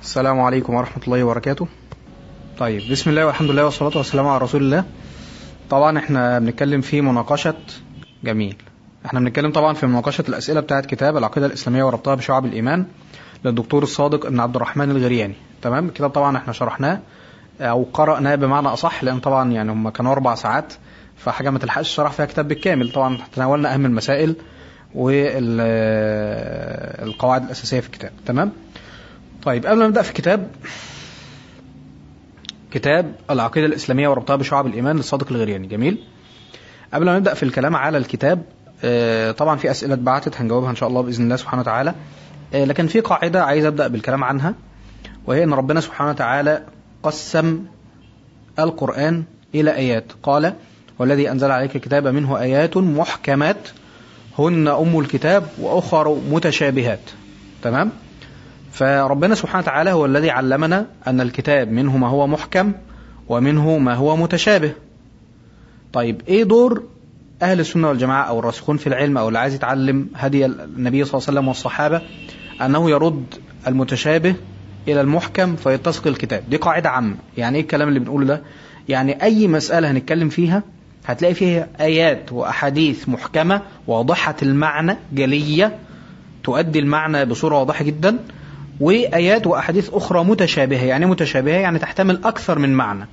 السلام عليكم ورحمة الله وبركاته طيب بسم الله والحمد لله والصلاة والسلام على رسول الله طبعا احنا بنتكلم في مناقشة جميل احنا بنتكلم طبعا في مناقشة الأسئلة بتاعت كتاب العقيدة الإسلامية وربطها بشعب الإيمان للدكتور الصادق ابن عبد الرحمن الغرياني تمام الكتاب طبعا احنا شرحناه أو قرأناه بمعنى أصح لأن طبعا يعني هم كانوا أربع ساعات فحاجة ما تلحقش شرح فيها كتاب بالكامل طبعا تناولنا أهم المسائل والقواعد الأساسية في الكتاب تمام طيب قبل ما نبدأ في الكتاب كتاب العقيدة الإسلامية وربطها بشعب الإيمان للصادق الغرياني جميل قبل ما نبدأ في الكلام على الكتاب آه، طبعا في أسئلة اتبعتت هنجاوبها إن شاء الله بإذن الله سبحانه وتعالى آه، لكن في قاعدة عايز أبدأ بالكلام عنها وهي أن ربنا سبحانه وتعالى قسم القرآن إلى آيات قال والذي أنزل عليك الكتاب منه آيات محكمات هن أم الكتاب وأخر متشابهات تمام فربنا سبحانه وتعالى هو الذي علمنا أن الكتاب منه ما هو محكم ومنه ما هو متشابه طيب إيه دور أهل السنة والجماعة أو الراسخون في العلم أو اللي عايز يتعلم هدي النبي صلى الله عليه وسلم والصحابة أنه يرد المتشابه إلى المحكم فيتسق الكتاب دي قاعدة عامة يعني إيه الكلام اللي بنقوله ده يعني أي مسألة هنتكلم فيها هتلاقي فيها آيات وأحاديث محكمة واضحة المعنى جلية تؤدي المعنى بصورة واضحة جدا وآيات وأحاديث أخرى متشابهة يعني متشابهة يعني تحتمل أكثر من معنى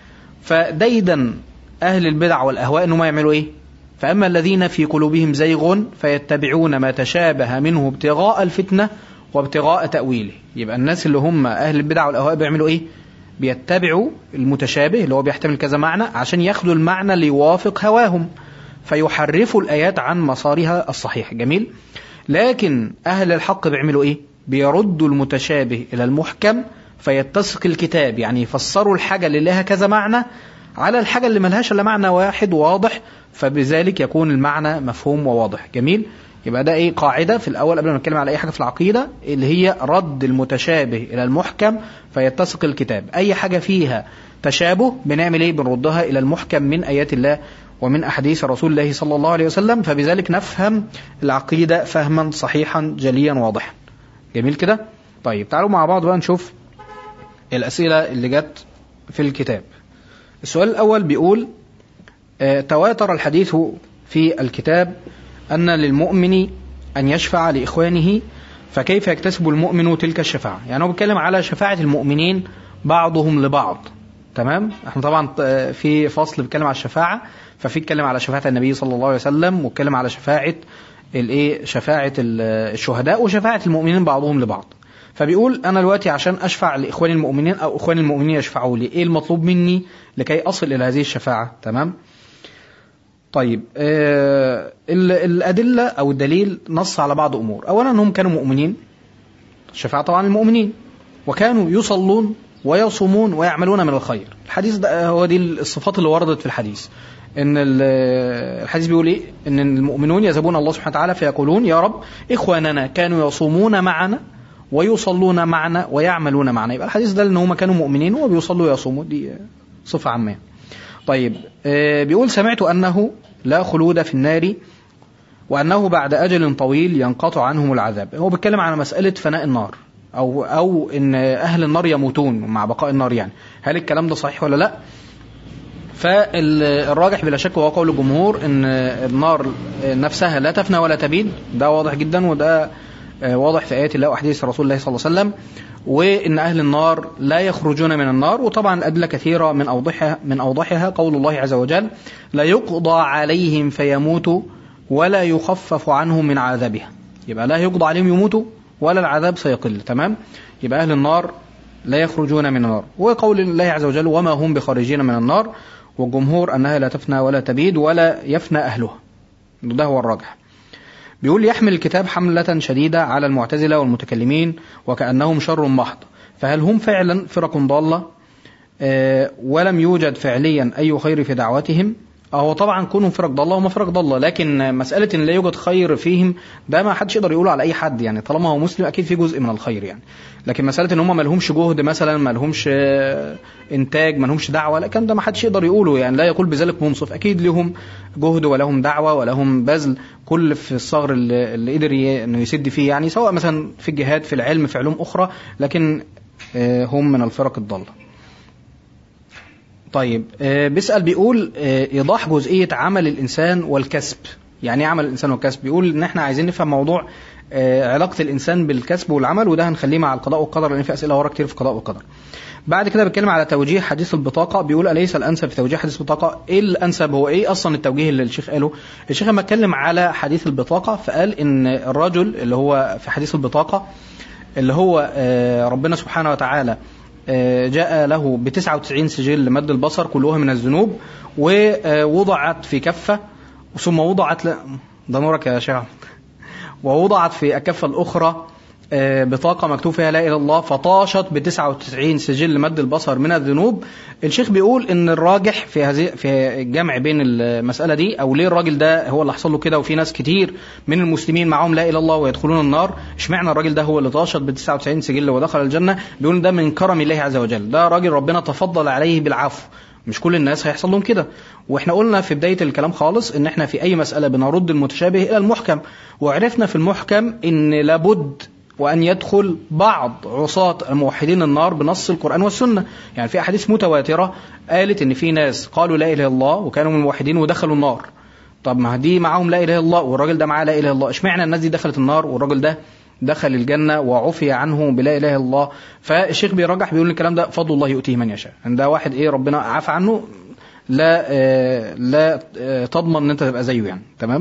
فديدا أهل البدع والأهواء أنهم يعملوا إيه فأما الذين في قلوبهم زيغ فيتبعون ما تشابه منه ابتغاء الفتنة وابتغاء تأويله يبقى الناس اللي هم أهل البدع والأهواء بيعملوا إيه بيتبعوا المتشابه اللي هو بيحتمل كذا معنى عشان ياخدوا المعنى اللي يوافق هواهم فيحرفوا الآيات عن مسارها الصحيح جميل لكن أهل الحق بيعملوا إيه بيردوا المتشابه إلى المحكم فيتسق الكتاب يعني يفسروا الحاجة اللي لها كذا معنى على الحاجة اللي ملهاش إلا معنى واحد واضح فبذلك يكون المعنى مفهوم وواضح جميل يبقى ده ايه قاعده في الاول قبل ما نتكلم على اي حاجه في العقيده اللي هي رد المتشابه الى المحكم فيتسق الكتاب اي حاجه فيها تشابه بنعمل ايه بنردها الى المحكم من ايات الله ومن احاديث رسول الله صلى الله عليه وسلم فبذلك نفهم العقيده فهما صحيحا جليا واضحا جميل كده طيب تعالوا مع بعض بقى نشوف الاسئله اللي جت في الكتاب السؤال الاول بيقول آه، تواتر الحديث في الكتاب أن للمؤمن أن يشفع لإخوانه فكيف يكتسب المؤمن تلك الشفاعة يعني هو بيتكلم على شفاعة المؤمنين بعضهم لبعض تمام احنا طبعا في فصل بيتكلم على الشفاعة ففي اتكلم على شفاعة النبي صلى الله عليه وسلم واتكلم على شفاعة الايه شفاعة الشهداء وشفاعة المؤمنين بعضهم لبعض فبيقول انا دلوقتي عشان اشفع لاخواني المؤمنين او اخواني المؤمنين يشفعوا لي ايه المطلوب مني لكي اصل الى هذه الشفاعة تمام طيب آه الأدلة أو الدليل نص على بعض أمور أولا هم كانوا مؤمنين الشفاعة طبعا المؤمنين وكانوا يصلون ويصومون ويعملون من الخير الحديث ده هو دي الصفات اللي وردت في الحديث ان الحديث بيقول ايه ان المؤمنون يذهبون الله سبحانه وتعالى فيقولون يا رب اخواننا كانوا يصومون معنا ويصلون معنا ويعملون معنا يبقى الحديث ده ان هم كانوا مؤمنين وبيصلوا ويصوموا دي صفه عامه طيب بيقول سمعت أنه لا خلود في النار وأنه بعد أجل طويل ينقطع عنهم العذاب هو بيتكلم على مسألة فناء النار أو أو إن أهل النار يموتون مع بقاء النار يعني هل الكلام ده صحيح ولا لا فالراجح بلا شك هو قول الجمهور ان النار نفسها لا تفنى ولا تبيد ده واضح جدا وده واضح في ايات الله واحاديث رسول الله صلى الله عليه وسلم وان اهل النار لا يخرجون من النار وطبعا ادله كثيره من اوضحها من اوضحها قول الله عز وجل لا يقضى عليهم فيموتوا ولا يخفف عنهم من عذابها يبقى لا يقضى عليهم يموتوا ولا العذاب سيقل تمام يبقى اهل النار لا يخرجون من النار وقول الله عز وجل وما هم بخارجين من النار والجمهور انها لا تفنى ولا تبيد ولا يفنى اهلها ده هو الراجح بيقول يحمل الكتاب حملة شديدة على المعتزلة والمتكلمين وكأنهم شر محض فهل هم فعلا فرق ضالة آه ولم يوجد فعليا أي خير في دعوتهم هو طبعا كونهم فرق ضاله هم فرق ضاله لكن مساله ان لا يوجد خير فيهم ده ما حدش يقدر يقوله على اي حد يعني طالما هو مسلم اكيد في جزء من الخير يعني لكن مساله ان هم ما لهمش جهد مثلا ما لهمش انتاج ما لهمش دعوه لكن ده ما حدش يقدر يقوله يعني لا يقول بذلك منصف اكيد لهم جهد ولهم دعوه ولهم بذل كل في الصغر اللي, اللي قدر انه يسد فيه يعني سواء مثلا في الجهاد في العلم في علوم اخرى لكن آه، هم من الفرق الضالة طيب آه، بيسأل بيقول آه، إيضاح جزئية عمل الإنسان والكسب يعني ايه عمل الإنسان والكسب بيقول إن إحنا عايزين نفهم موضوع آه، علاقة الإنسان بالكسب والعمل وده هنخليه مع القضاء والقدر لأن في أسئلة ورا كتير في القضاء والقدر بعد كده بيتكلم على توجيه حديث البطاقة بيقول أليس الأنسب في توجيه حديث البطاقة إيه الأنسب هو إيه أصلا التوجيه اللي الشيخ قاله الشيخ لما اتكلم على حديث البطاقة فقال إن الرجل اللي هو في حديث البطاقة اللي هو آه، ربنا سبحانه وتعالى آه، جاء له ب 99 سجل لمد البصر كلها من الذنوب ووضعت في كفة ثم وضعت ل... ده نورك يا شيخ أحمد. ووضعت في الكفة الأخرى آه، بطاقة مكتوب فيها لا إله إلا الله فطاشت ب 99 سجل مد البصر من الذنوب الشيخ بيقول إن الراجح في هذه في الجمع بين المسألة دي أو ليه الراجل ده هو اللي حصل له كده وفي ناس كتير من المسلمين معاهم لا إله إلا الله ويدخلون النار اشمعنى الراجل ده هو اللي طاشت ب 99 سجل ودخل الجنة بيقول ده من كرم الله عز وجل ده راجل ربنا تفضل عليه بالعفو مش كل الناس هيحصل لهم كده واحنا قلنا في بداية الكلام خالص ان احنا في اي مسألة بنرد المتشابه الى المحكم وعرفنا في المحكم ان لابد وأن يدخل بعض عصاة الموحدين النار بنص القرآن والسنة يعني في أحاديث متواترة قالت إن في ناس قالوا لا إله إلا الله وكانوا من الموحدين ودخلوا النار طب ما دي معاهم لا إله إلا الله والراجل ده معاه لا إله إلا الله اشمعنى الناس دي دخلت النار والراجل ده دخل الجنة وعفي عنه بلا إله إلا الله فالشيخ بيرجح بيقول الكلام ده فضل الله يؤتيه من يشاء ان ده واحد إيه ربنا عفى عنه لا آه لا آه تضمن ان انت تبقى زيه يعني تمام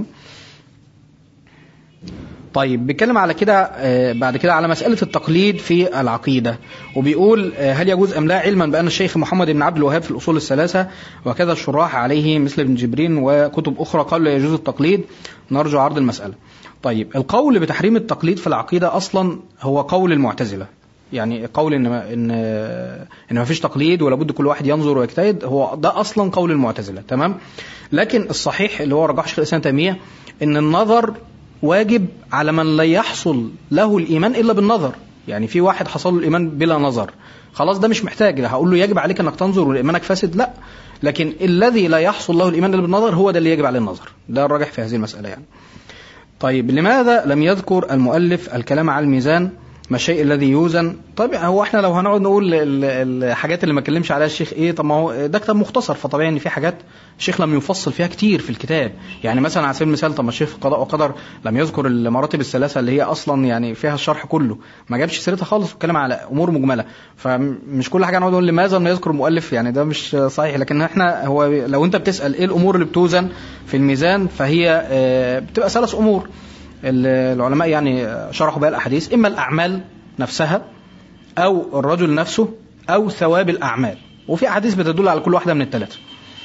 طيب بيتكلم على كده آه، بعد كده على مسألة التقليد في العقيدة وبيقول آه، هل يجوز أم لا علما بأن الشيخ محمد بن عبد الوهاب في الأصول الثلاثة وكذا الشراح عليه مثل ابن جبرين وكتب أخرى قالوا لا يجوز التقليد نرجو عرض المسألة طيب القول بتحريم التقليد في العقيدة أصلا هو قول المعتزلة يعني قول ان ان ان ما فيش تقليد ولا بد كل واحد ينظر ويجتهد هو ده اصلا قول المعتزله تمام لكن الصحيح اللي هو رجحه شيخ الاسلام تيميه ان النظر واجب على من لا يحصل له الايمان الا بالنظر يعني في واحد حصل له الايمان بلا نظر خلاص ده مش محتاج لا هقول له يجب عليك انك تنظر وايمانك فاسد لا لكن الذي لا يحصل له الايمان الا بالنظر هو ده اللي يجب عليه النظر ده الراجح في هذه المساله يعني طيب لماذا لم يذكر المؤلف الكلام على الميزان ما الشيء الذي يوزن طيب هو احنا لو هنقعد نقول ال- ال- الحاجات اللي ما اتكلمش عليها الشيخ ايه طب ما هو ده كتاب مختصر فطبيعي ان في حاجات الشيخ لم يفصل فيها كتير في الكتاب يعني مثلا على سبيل المثال طب ما الشيخ في قضاء وقدر لم يذكر المراتب الثلاثه اللي هي اصلا يعني فيها الشرح كله ما جابش سيرتها خالص واتكلم على امور مجمله فمش كل حاجه نقعد نقول لماذا لم يذكر المؤلف يعني ده مش صحيح لكن احنا هو لو انت بتسال ايه الامور اللي بتوزن في الميزان فهي آه، بتبقى ثلاث امور العلماء يعني شرحوا بها الاحاديث اما الاعمال نفسها او الرجل نفسه او ثواب الاعمال وفي احاديث بتدل على كل واحده من الثلاثه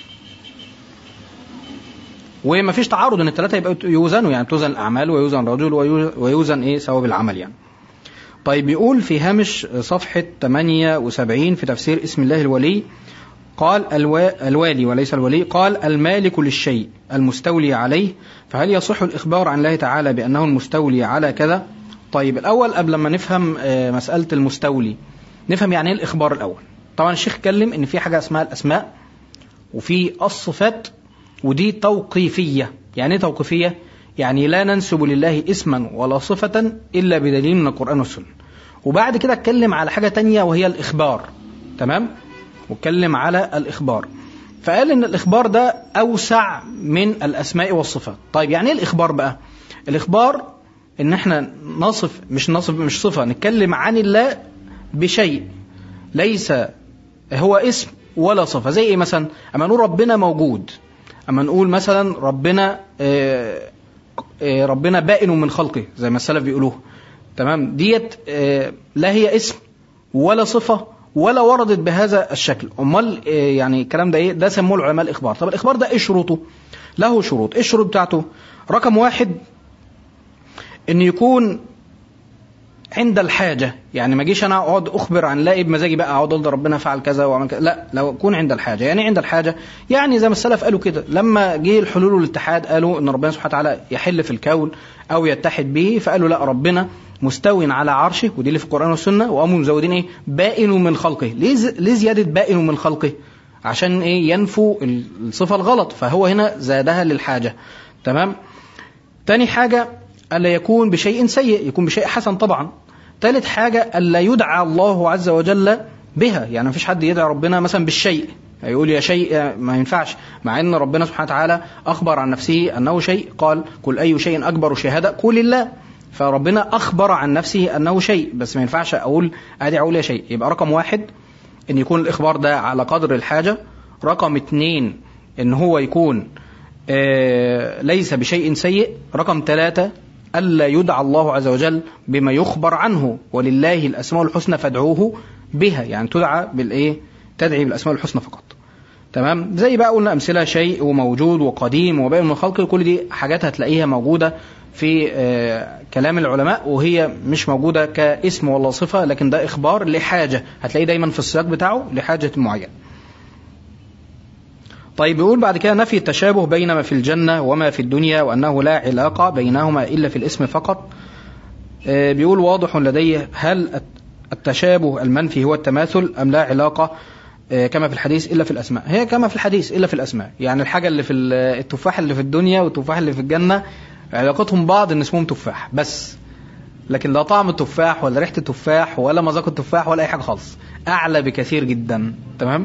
وما فيش تعارض ان الثلاثه يبقوا يوزنوا يعني توزن الاعمال ويوزن الرجل ويو- ويوزن ايه ثواب العمل يعني طيب بيقول في هامش صفحة 78 في تفسير اسم الله الولي قال الوا... الوالي وليس الولي قال المالك للشيء المستولي عليه فهل يصح الإخبار عن الله تعالى بأنه المستولي على كذا طيب الأول قبل ما نفهم آه، مسألة المستولي نفهم يعني ايه الإخبار الأول طبعا الشيخ اتكلم ان في حاجة اسمها الأسماء وفي الصفات ودي توقيفية يعني ايه توقيفية يعني لا ننسب لله اسما ولا صفة إلا بدليل من القرآن والسنة وبعد كده اتكلم على حاجة تانية وهي الإخبار تمام واتكلم على الإخبار فقال إن الإخبار ده أوسع من الأسماء والصفات طيب يعني إيه الإخبار بقى الإخبار إن إحنا نصف مش نصف مش صفة نتكلم عن الله بشيء ليس هو اسم ولا صفة زي إيه مثلا أما نقول ربنا موجود أما نقول مثلا ربنا آه، آه، ربنا بائن من خلقه زي ما السلف بيقولوه تمام ديت آه، لا هي اسم ولا صفة ولا وردت بهذا الشكل امال آه، يعني الكلام ده ايه ده سموه العلماء الاخبار طب الاخبار ده ايه شروطه له شروط ايه الشروط بتاعته رقم واحد ان يكون عند الحاجة يعني ما اجيش انا اقعد اخبر عن لا بمزاجي بقى اقعد اقول ده ربنا فعل كذا وعمل كذا لا لو اكون عند الحاجة يعني إيه عند الحاجة يعني زي ما السلف قالوا كده لما جه الحلول والاتحاد قالوا ان ربنا سبحانه وتعالى يحل في الكون او يتحد به فقالوا لا ربنا مستو على عرشه ودي اللي في القرآن والسنة وقاموا مزودين ايه بائن من خلقه ليه ز- ليه زيادة بائن من خلقه عشان ايه ينفوا الصفة الغلط فهو هنا زادها للحاجة تمام تاني حاجة ألا يكون بشيء سيء يكون بشيء حسن طبعا ثالث حاجة ألا يدعى الله عز وجل بها يعني مفيش حد يدعي ربنا مثلا بالشيء يقول يا شيء ما ينفعش مع ان ربنا سبحانه وتعالى اخبر عن نفسه انه شيء قال قل اي شيء اكبر شهاده قول الله فربنا اخبر عن نفسه انه شيء بس ما ينفعش اقول ادي اقول يا شيء يبقى رقم واحد ان يكون الاخبار ده على قدر الحاجه رقم اتنين ان هو يكون آه ليس بشيء سيء رقم ثلاثة ألا يدعى الله عز وجل بما يخبر عنه ولله الأسماء الحسنى فادعوه بها يعني تدعى بالإيه تدعي بالأسماء الحسنى فقط تمام زي بقى قلنا أمثلة شيء وموجود وقديم وباقي من الخلق كل دي حاجات هتلاقيها موجودة في آه كلام العلماء وهي مش موجودة كاسم ولا صفة لكن ده إخبار لحاجة هتلاقيه دايما في السياق بتاعه لحاجة معينة طيب بيقول بعد كده نفي التشابه بين ما في الجنة وما في الدنيا وأنه لا علاقة بينهما إلا في الاسم فقط آه بيقول واضح لديه هل التشابه المنفي هو التماثل أم لا علاقة آه كما في الحديث إلا في الأسماء هي كما في الحديث إلا في الأسماء يعني الحاجة اللي في التفاح اللي في الدنيا والتفاح اللي في الجنة علاقتهم بعض إن اسمهم تفاح بس لكن لا طعم التفاح ولا ريحة التفاح ولا مذاق التفاح ولا أي حاجة خالص أعلى بكثير جدا تمام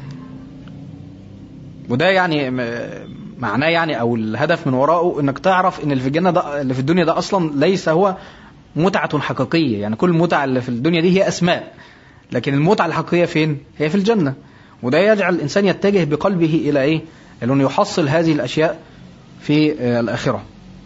وده يعني معناه يعني او الهدف من وراءه انك تعرف ان اللي في الجنه ده اللي في الدنيا ده اصلا ليس هو متعه حقيقيه يعني كل المتع اللي في الدنيا دي هي اسماء لكن المتعه الحقيقيه فين هي في الجنه وده يجعل الانسان يتجه بقلبه الى ايه انه يحصل هذه الاشياء في الاخره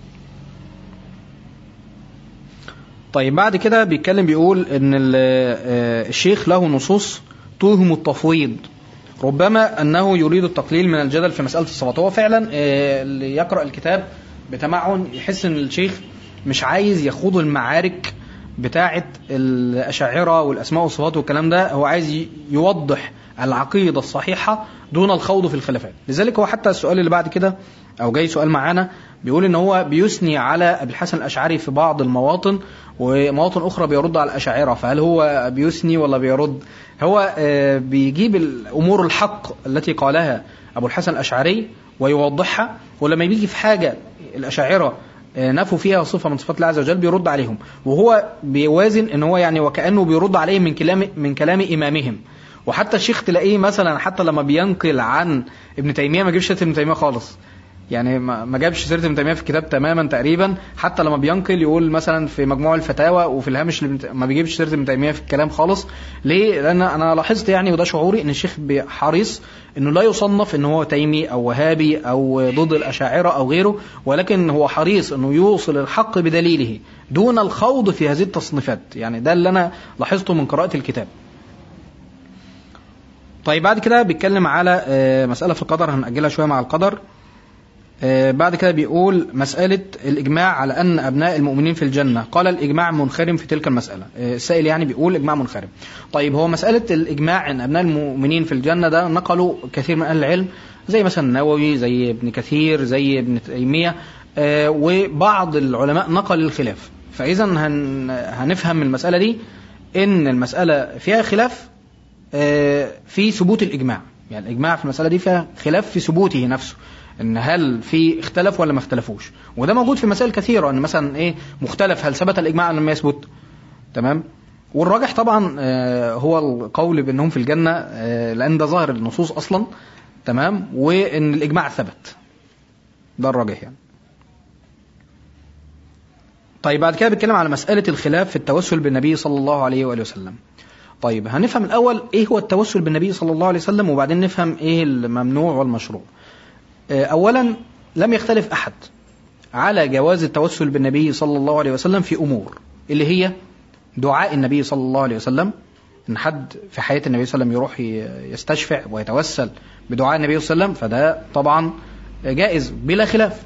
طيب بعد كده بيتكلم بيقول ان الشيخ له نصوص توهم التفويض ربما انه يريد التقليل من الجدل في مساله الصفات هو فعلا اللي يقرا الكتاب بتمعن يحس ان الشيخ مش عايز يخوض المعارك بتاعه الاشاعره والاسماء والصفات والكلام ده هو عايز يوضح العقيده الصحيحه دون الخوض في الخلافات لذلك هو حتى السؤال اللي بعد كده او جاي سؤال معانا بيقول ان هو بيثني على ابي الحسن الاشعري في بعض المواطن ومواطن اخرى بيرد على الاشاعره فهل هو بيثني ولا بيرد هو بيجيب الامور الحق التي قالها ابو الحسن الاشعري ويوضحها ولما بيجي في حاجه الاشاعره نفوا فيها صفه من صفات الله عز وجل بيرد عليهم وهو بيوازن ان هو يعني وكانه بيرد عليهم من كلام من كلام امامهم وحتى الشيخ تلاقيه مثلا حتى لما بينقل عن ابن تيميه ما جابش سيره ابن تيميه خالص يعني ما جابش سيره ابن تيميه في الكتاب تماما تقريبا حتى لما بينقل يقول مثلا في مجموع الفتاوى وفي الهامش ما بيجيبش سيره ابن تيميه في الكلام خالص ليه لان انا لاحظت يعني وده شعوري ان الشيخ حريص انه لا يصنف ان هو تيمي او وهابي او ضد الاشاعره او غيره ولكن هو حريص انه يوصل الحق بدليله دون الخوض في هذه التصنيفات يعني ده اللي انا لاحظته من قراءه الكتاب طيب بعد كده بيتكلم على مسألة في القدر هنأجلها شوية مع القدر بعد كده بيقول مسألة الإجماع على أن أبناء المؤمنين في الجنة قال الإجماع منخرم في تلك المسألة السائل يعني بيقول إجماع منخرم طيب هو مسألة الإجماع أن أبناء المؤمنين في الجنة ده نقلوا كثير من أهل العلم زي مثلا النووي زي ابن كثير زي ابن تيمية وبعض العلماء نقل الخلاف فإذا هنفهم من المسألة دي إن المسألة فيها خلاف في ثبوت الإجماع يعني الإجماع في المسألة دي فيها خلاف في ثبوته نفسه ان هل في اختلف ولا ما اختلفوش وده موجود في مسائل كثيره ان مثلا ايه مختلف هل ثبت الاجماع ام لم يثبت تمام والراجح طبعا هو القول بانهم في الجنه لان ده ظاهر النصوص اصلا تمام وان الاجماع ثبت ده الراجح يعني طيب بعد كده بيتكلم على مساله الخلاف في التوسل بالنبي صلى الله عليه واله وسلم طيب هنفهم الاول ايه هو التوسل بالنبي صلى الله عليه وسلم وبعدين نفهم ايه الممنوع والمشروع اولا لم يختلف احد على جواز التوسل بالنبي صلى الله عليه وسلم في امور اللي هي دعاء النبي صلى الله عليه وسلم ان حد في حياه النبي صلى الله عليه وسلم يروح يستشفع ويتوسل بدعاء النبي صلى الله عليه وسلم فده طبعا جائز بلا خلاف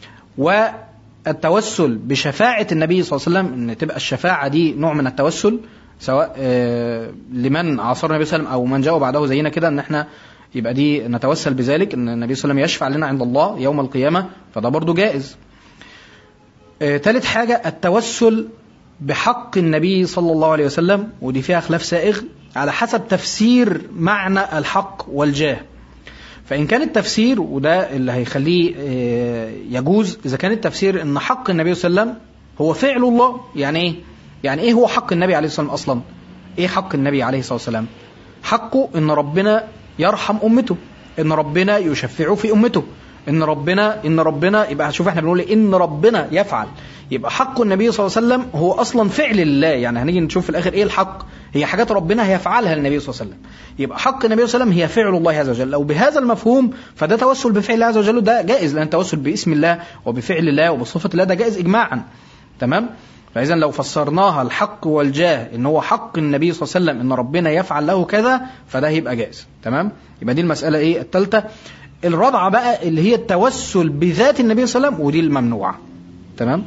والتوسل بشفاعه النبي صلى الله عليه وسلم ان تبقى الشفاعه دي نوع من التوسل سواء لمن عاصر النبي صلى الله عليه وسلم او من جاء بعده زينا كده ان احنا يبقى دي نتوسل بذلك ان النبي صلى الله عليه وسلم يشفع لنا عند الله يوم القيامه فده برضه جائز. ثالث حاجه التوسل بحق النبي صلى الله عليه وسلم ودي فيها خلاف سائغ على حسب تفسير معنى الحق والجاه. فإن كان التفسير وده اللي هيخليه يجوز إذا كان التفسير إن حق النبي صلى الله عليه وسلم هو فعل الله يعني إيه؟ يعني ايه هو حق النبي عليه الصلاه والسلام اصلا ايه حق النبي عليه الصلاه والسلام حقه ان ربنا يرحم امته ان ربنا يشفعه في امته ان ربنا ان ربنا يبقى شوف احنا بنقول إيه؟ ان ربنا يفعل يبقى حق النبي صلى الله عليه وسلم هو اصلا فعل الله يعني هنيجي نشوف في الاخر ايه الحق هي حاجات ربنا هيفعلها النبي صلى الله عليه وسلم يبقى حق النبي صلى الله عليه وسلم هي فعل الله عز وجل لو بهذا المفهوم فده توسل بفعل الله عز وجل ده جائز لان التوسل باسم الله وبفعل الله وبصفه الله ده جائز اجماعا تمام فاذا لو فسرناها الحق والجاه ان هو حق النبي صلى الله عليه وسلم ان ربنا يفعل له كذا فده هيبقى جائز تمام يبقى دي المساله ايه الثالثه الرابعه بقى اللي هي التوسل بذات النبي صلى الله عليه وسلم ودي الممنوعه تمام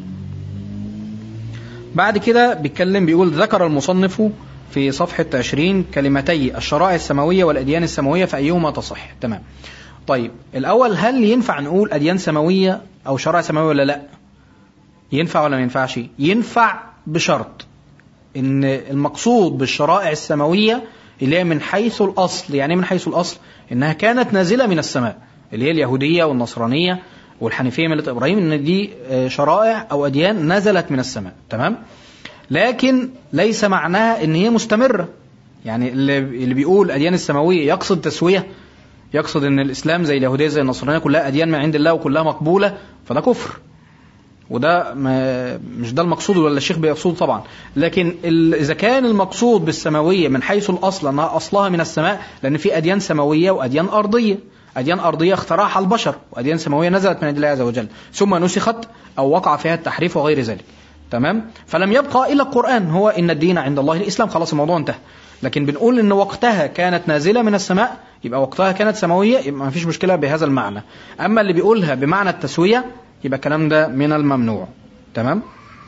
بعد كده بيتكلم بيقول ذكر المصنف في صفحة 20 كلمتي الشرائع السماوية والأديان السماوية فأيهما تصح تمام طيب الأول هل ينفع نقول أديان سماوية أو شرائع سماوية ولا لا ينفع ولا ما ينفعش ينفع بشرط ان المقصود بالشرائع السماوية اللي هي من حيث الأصل يعني إيه من حيث الأصل إنها كانت نازلة من السماء اللي هي اليهودية والنصرانية والحنيفية ملة إبراهيم إن دي شرائع أو أديان نزلت من السماء تمام لكن ليس معناها إن هي مستمرة يعني اللي اللي بيقول أديان السماوية يقصد تسوية يقصد إن الإسلام زي اليهودية زي النصرانية كلها أديان من عند الله وكلها مقبولة فده كفر وده ما مش ده المقصود ولا الشيخ بيقصده طبعا لكن ال- اذا كان المقصود بالسماويه من حيث الاصل انها اصلها من السماء لان في اديان سماويه واديان ارضيه اديان ارضيه اخترعها البشر واديان سماويه نزلت من عند الله عز وجل ثم نسخت او وقع فيها التحريف وغير ذلك تمام فلم يبقى الا القران هو ان الدين عند الله الاسلام خلاص الموضوع انتهى لكن بنقول ان وقتها كانت نازله من السماء يبقى وقتها كانت سماويه يبقى ما فيش مشكله بهذا المعنى اما اللي بيقولها بمعنى التسويه يبقى الكلام ده من الممنوع تمام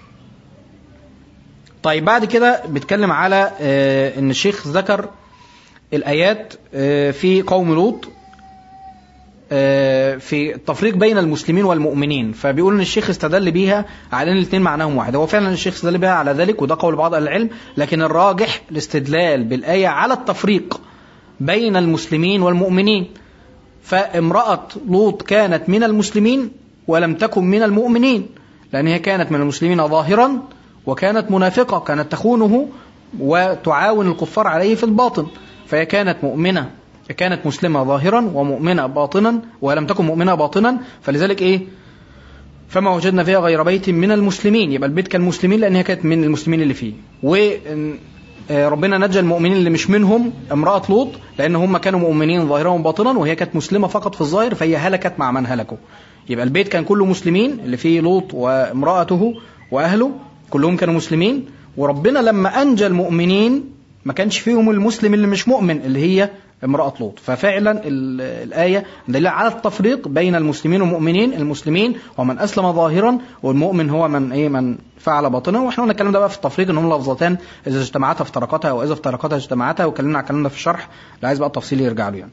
طيب بعد كده بيتكلم على آه، ان الشيخ ذكر الايات آه، في قوم لوط آه، في التفريق بين المسلمين والمؤمنين فبيقول ان الشيخ استدل بيها على ان الاثنين معناهم واحد هو فعلا الشيخ استدل بيها على ذلك وده قول بعض اهل العلم لكن الراجح الاستدلال بالايه على التفريق بين المسلمين والمؤمنين فامراه لوط كانت من المسلمين ولم تكن من المؤمنين لان هي كانت من المسلمين ظاهرا وكانت منافقه كانت تخونه وتعاون الكفار عليه في الباطن فهي كانت مؤمنه كانت مسلمة ظاهرا ومؤمنة باطنا ولم تكن مؤمنة باطنا فلذلك ايه فما وجدنا فيها غير بيت من المسلمين يبقى البيت كان مسلمين لان هي كانت من المسلمين اللي فيه وربنا نجى المؤمنين اللي مش منهم امرأة لوط لان هم كانوا مؤمنين ظاهرا وباطنا وهي كانت مسلمة فقط في الظاهر فهي هلكت مع من هلكوا يبقى البيت كان كله مسلمين اللي فيه لوط وامرأته واهله كلهم كانوا مسلمين وربنا لما انجى المؤمنين ما كانش فيهم المسلم اللي مش مؤمن اللي هي امرأة لوط ففعلا ال- الآية دليل على التفريق بين المسلمين والمؤمنين المسلمين هو من أسلم ظاهرا والمؤمن هو من إيه من فعل باطنا واحنا قلنا الكلام ده بقى في التفريق ان هم لفظتان اذا اجتمعتا افترقتا واذا افترقتا اجتمعتا واتكلمنا على الكلام ده في الشرح اللي عايز بقى التفصيل يرجع له يعني.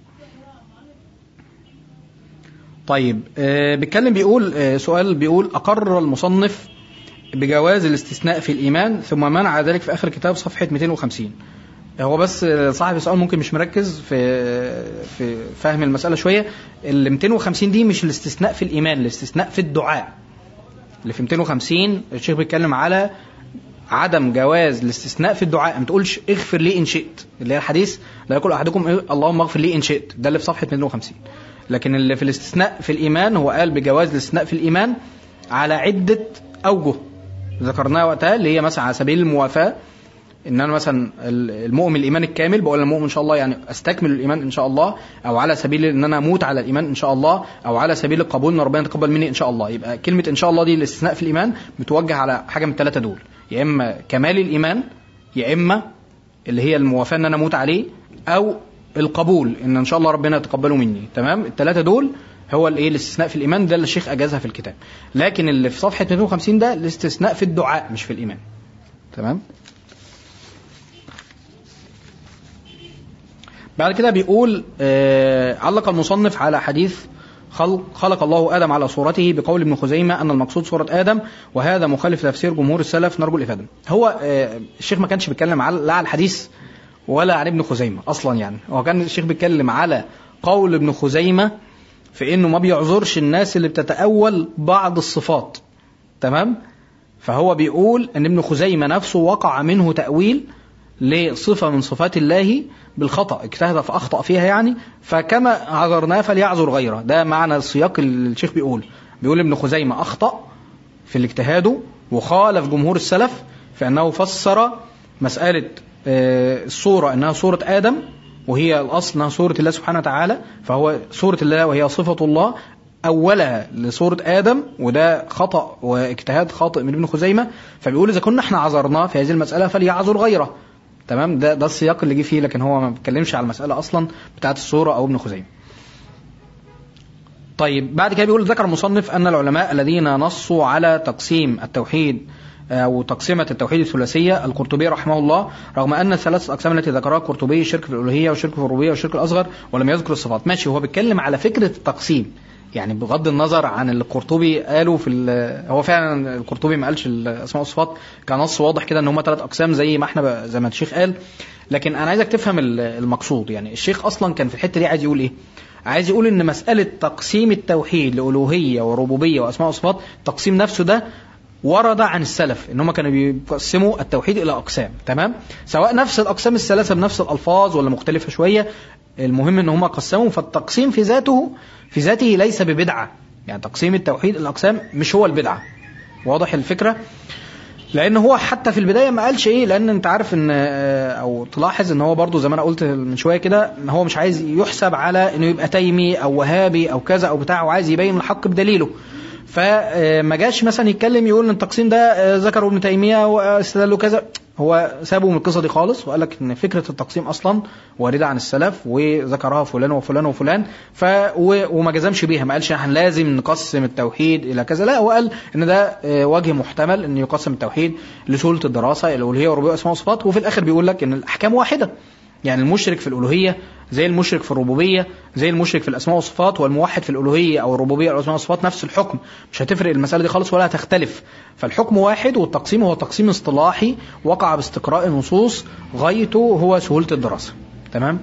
طيب آه بيتكلم بيقول آه سؤال بيقول اقر المصنف بجواز الاستثناء في الايمان ثم منع ذلك في اخر كتاب صفحه 250 هو بس صاحب السؤال ممكن مش مركز في في فهم المسألة شوية ال 250 دي مش الاستثناء في الإيمان الاستثناء في الدعاء اللي في 250 الشيخ بيتكلم على عدم جواز الاستثناء في الدعاء ما تقولش اغفر لي إن شئت اللي هي الحديث لا يقول أحدكم إيه؟ اللهم اغفر لي إن شئت ده اللي في صفحة 250 لكن اللي في الاستثناء في الإيمان هو قال بجواز الاستثناء في الإيمان على عدة أوجه ذكرناها وقتها اللي هي مثلا على سبيل الموافاة ان انا مثلا المؤمن الايمان الكامل بقول المؤمن ان شاء الله يعني استكمل الايمان ان شاء الله او على سبيل ان انا اموت على الايمان ان شاء الله او على سبيل القبول ان ربنا يتقبل مني ان شاء الله يبقى كلمه ان شاء الله دي الاستثناء في الايمان بتوجه على حاجه من الثلاثه دول يا اما كمال الايمان يا اما اللي هي الموافاه ان انا اموت عليه او القبول ان ان شاء الله ربنا يتقبله مني تمام الثلاثه دول هو الايه الاستثناء في الايمان ده اللي الشيخ اجازها في الكتاب لكن اللي في صفحه 250 ده الاستثناء في الدعاء مش في الايمان تمام بعد كده بيقول آه علق المصنف على حديث خلق, خلق الله آدم على صورته بقول ابن خزيمة أن المقصود صورة آدم وهذا مخالف تفسير جمهور السلف نرجو الإفادة هو آه الشيخ ما كانش بيتكلم على لا على الحديث ولا عن ابن خزيمة أصلا يعني هو كان الشيخ بيتكلم على قول ابن خزيمة في إنه ما بيعذرش الناس اللي بتتأول بعض الصفات تمام فهو بيقول ان ابن خزيمة نفسه وقع منه تأويل لصفة من صفات الله بالخطأ اجتهد فأخطأ فيها يعني فكما عذرناه فليعذر غيره ده معنى السياق اللي الشيخ بيقول بيقول ابن خزيمة أخطأ في الاجتهاد وخالف جمهور السلف في أنه فسر مسألة آه، الصورة أنها صورة آدم وهي الأصل أنها صورة الله سبحانه وتعالى فهو صورة الله وهي صفة الله أولها لصورة آدم وده خطأ واجتهاد خاطئ من ابن خزيمة فبيقول إذا كنا احنا عذرناه في هذه المسألة فليعذر غيره تمام ده ده السياق اللي جه فيه لكن هو ما بيتكلمش على المسألة أصلا بتاعت الصورة أو ابن خزيمة طيب بعد كده بيقول ذكر المصنف أن العلماء الذين نصوا على تقسيم التوحيد أو تقسيمة التوحيد الثلاثية القرطبي رحمه الله رغم أن الثلاث أقسام التي ذكرها القرطبي الشرك في الألوهية والشرك في الربوبية والشرك الأصغر ولم يذكر الصفات ماشي هو بيتكلم على فكرة التقسيم يعني بغض النظر عن اللي القرطبي قاله في ال- هو فعلا القرطبي ما قالش الاسماء والصفات كنص واضح كده ان هم ثلاث اقسام زي ما احنا ب- زي ما الشيخ قال لكن انا عايزك تفهم ال- المقصود يعني الشيخ اصلا كان في الحته دي عايز يقول ايه عايز يقول ان مساله تقسيم التوحيد لالوهيه وربوبيه واسماء وصفات التقسيم نفسه ده ورد عن السلف ان هم كانوا بيقسموا التوحيد الى اقسام تمام سواء نفس الاقسام الثلاثه بنفس الالفاظ ولا مختلفه شويه المهم ان هم قسموا فالتقسيم في ذاته في ذاته ليس ببدعه يعني تقسيم التوحيد الاقسام مش هو البدعه واضح الفكره لان هو حتى في البدايه ما قالش ايه لان انت عارف ان آه، او تلاحظ ان هو برضو زي ما انا قلت من شويه كده ان هو مش عايز يحسب على انه يبقى تيمي او وهابي او كذا او بتاع وعايز يبين الحق بدليله فما جاش مثلا يتكلم يقول ان التقسيم ده آه، ذكره ابن تيميه واستدلوا كذا هو سابه من القصه دي خالص وقال لك ان فكره التقسيم اصلا وارده عن السلف وذكرها فلان وفلان وفلان ف و- وما جزمش بيها ما قالش احنا لازم نقسم التوحيد الى كذا لا هو قال ان ده آه، وجه محتمل ان يقسم التوحيد لسهوله الدراسه الالوهيه والربوبيه واسماء وصفات وفي الاخر بيقول لك ان الاحكام واحده يعني المشرك في الالوهيه زي المشرك في الربوبيه زي المشرك في الاسماء والصفات والموحد في الالوهيه او الربوبيه او الاسماء والصفات نفس الحكم مش هتفرق المساله دي خالص ولا هتختلف فالحكم واحد والتقسيم هو تقسيم اصطلاحي وقع باستقراء النصوص غايته هو سهوله الدراسه تمام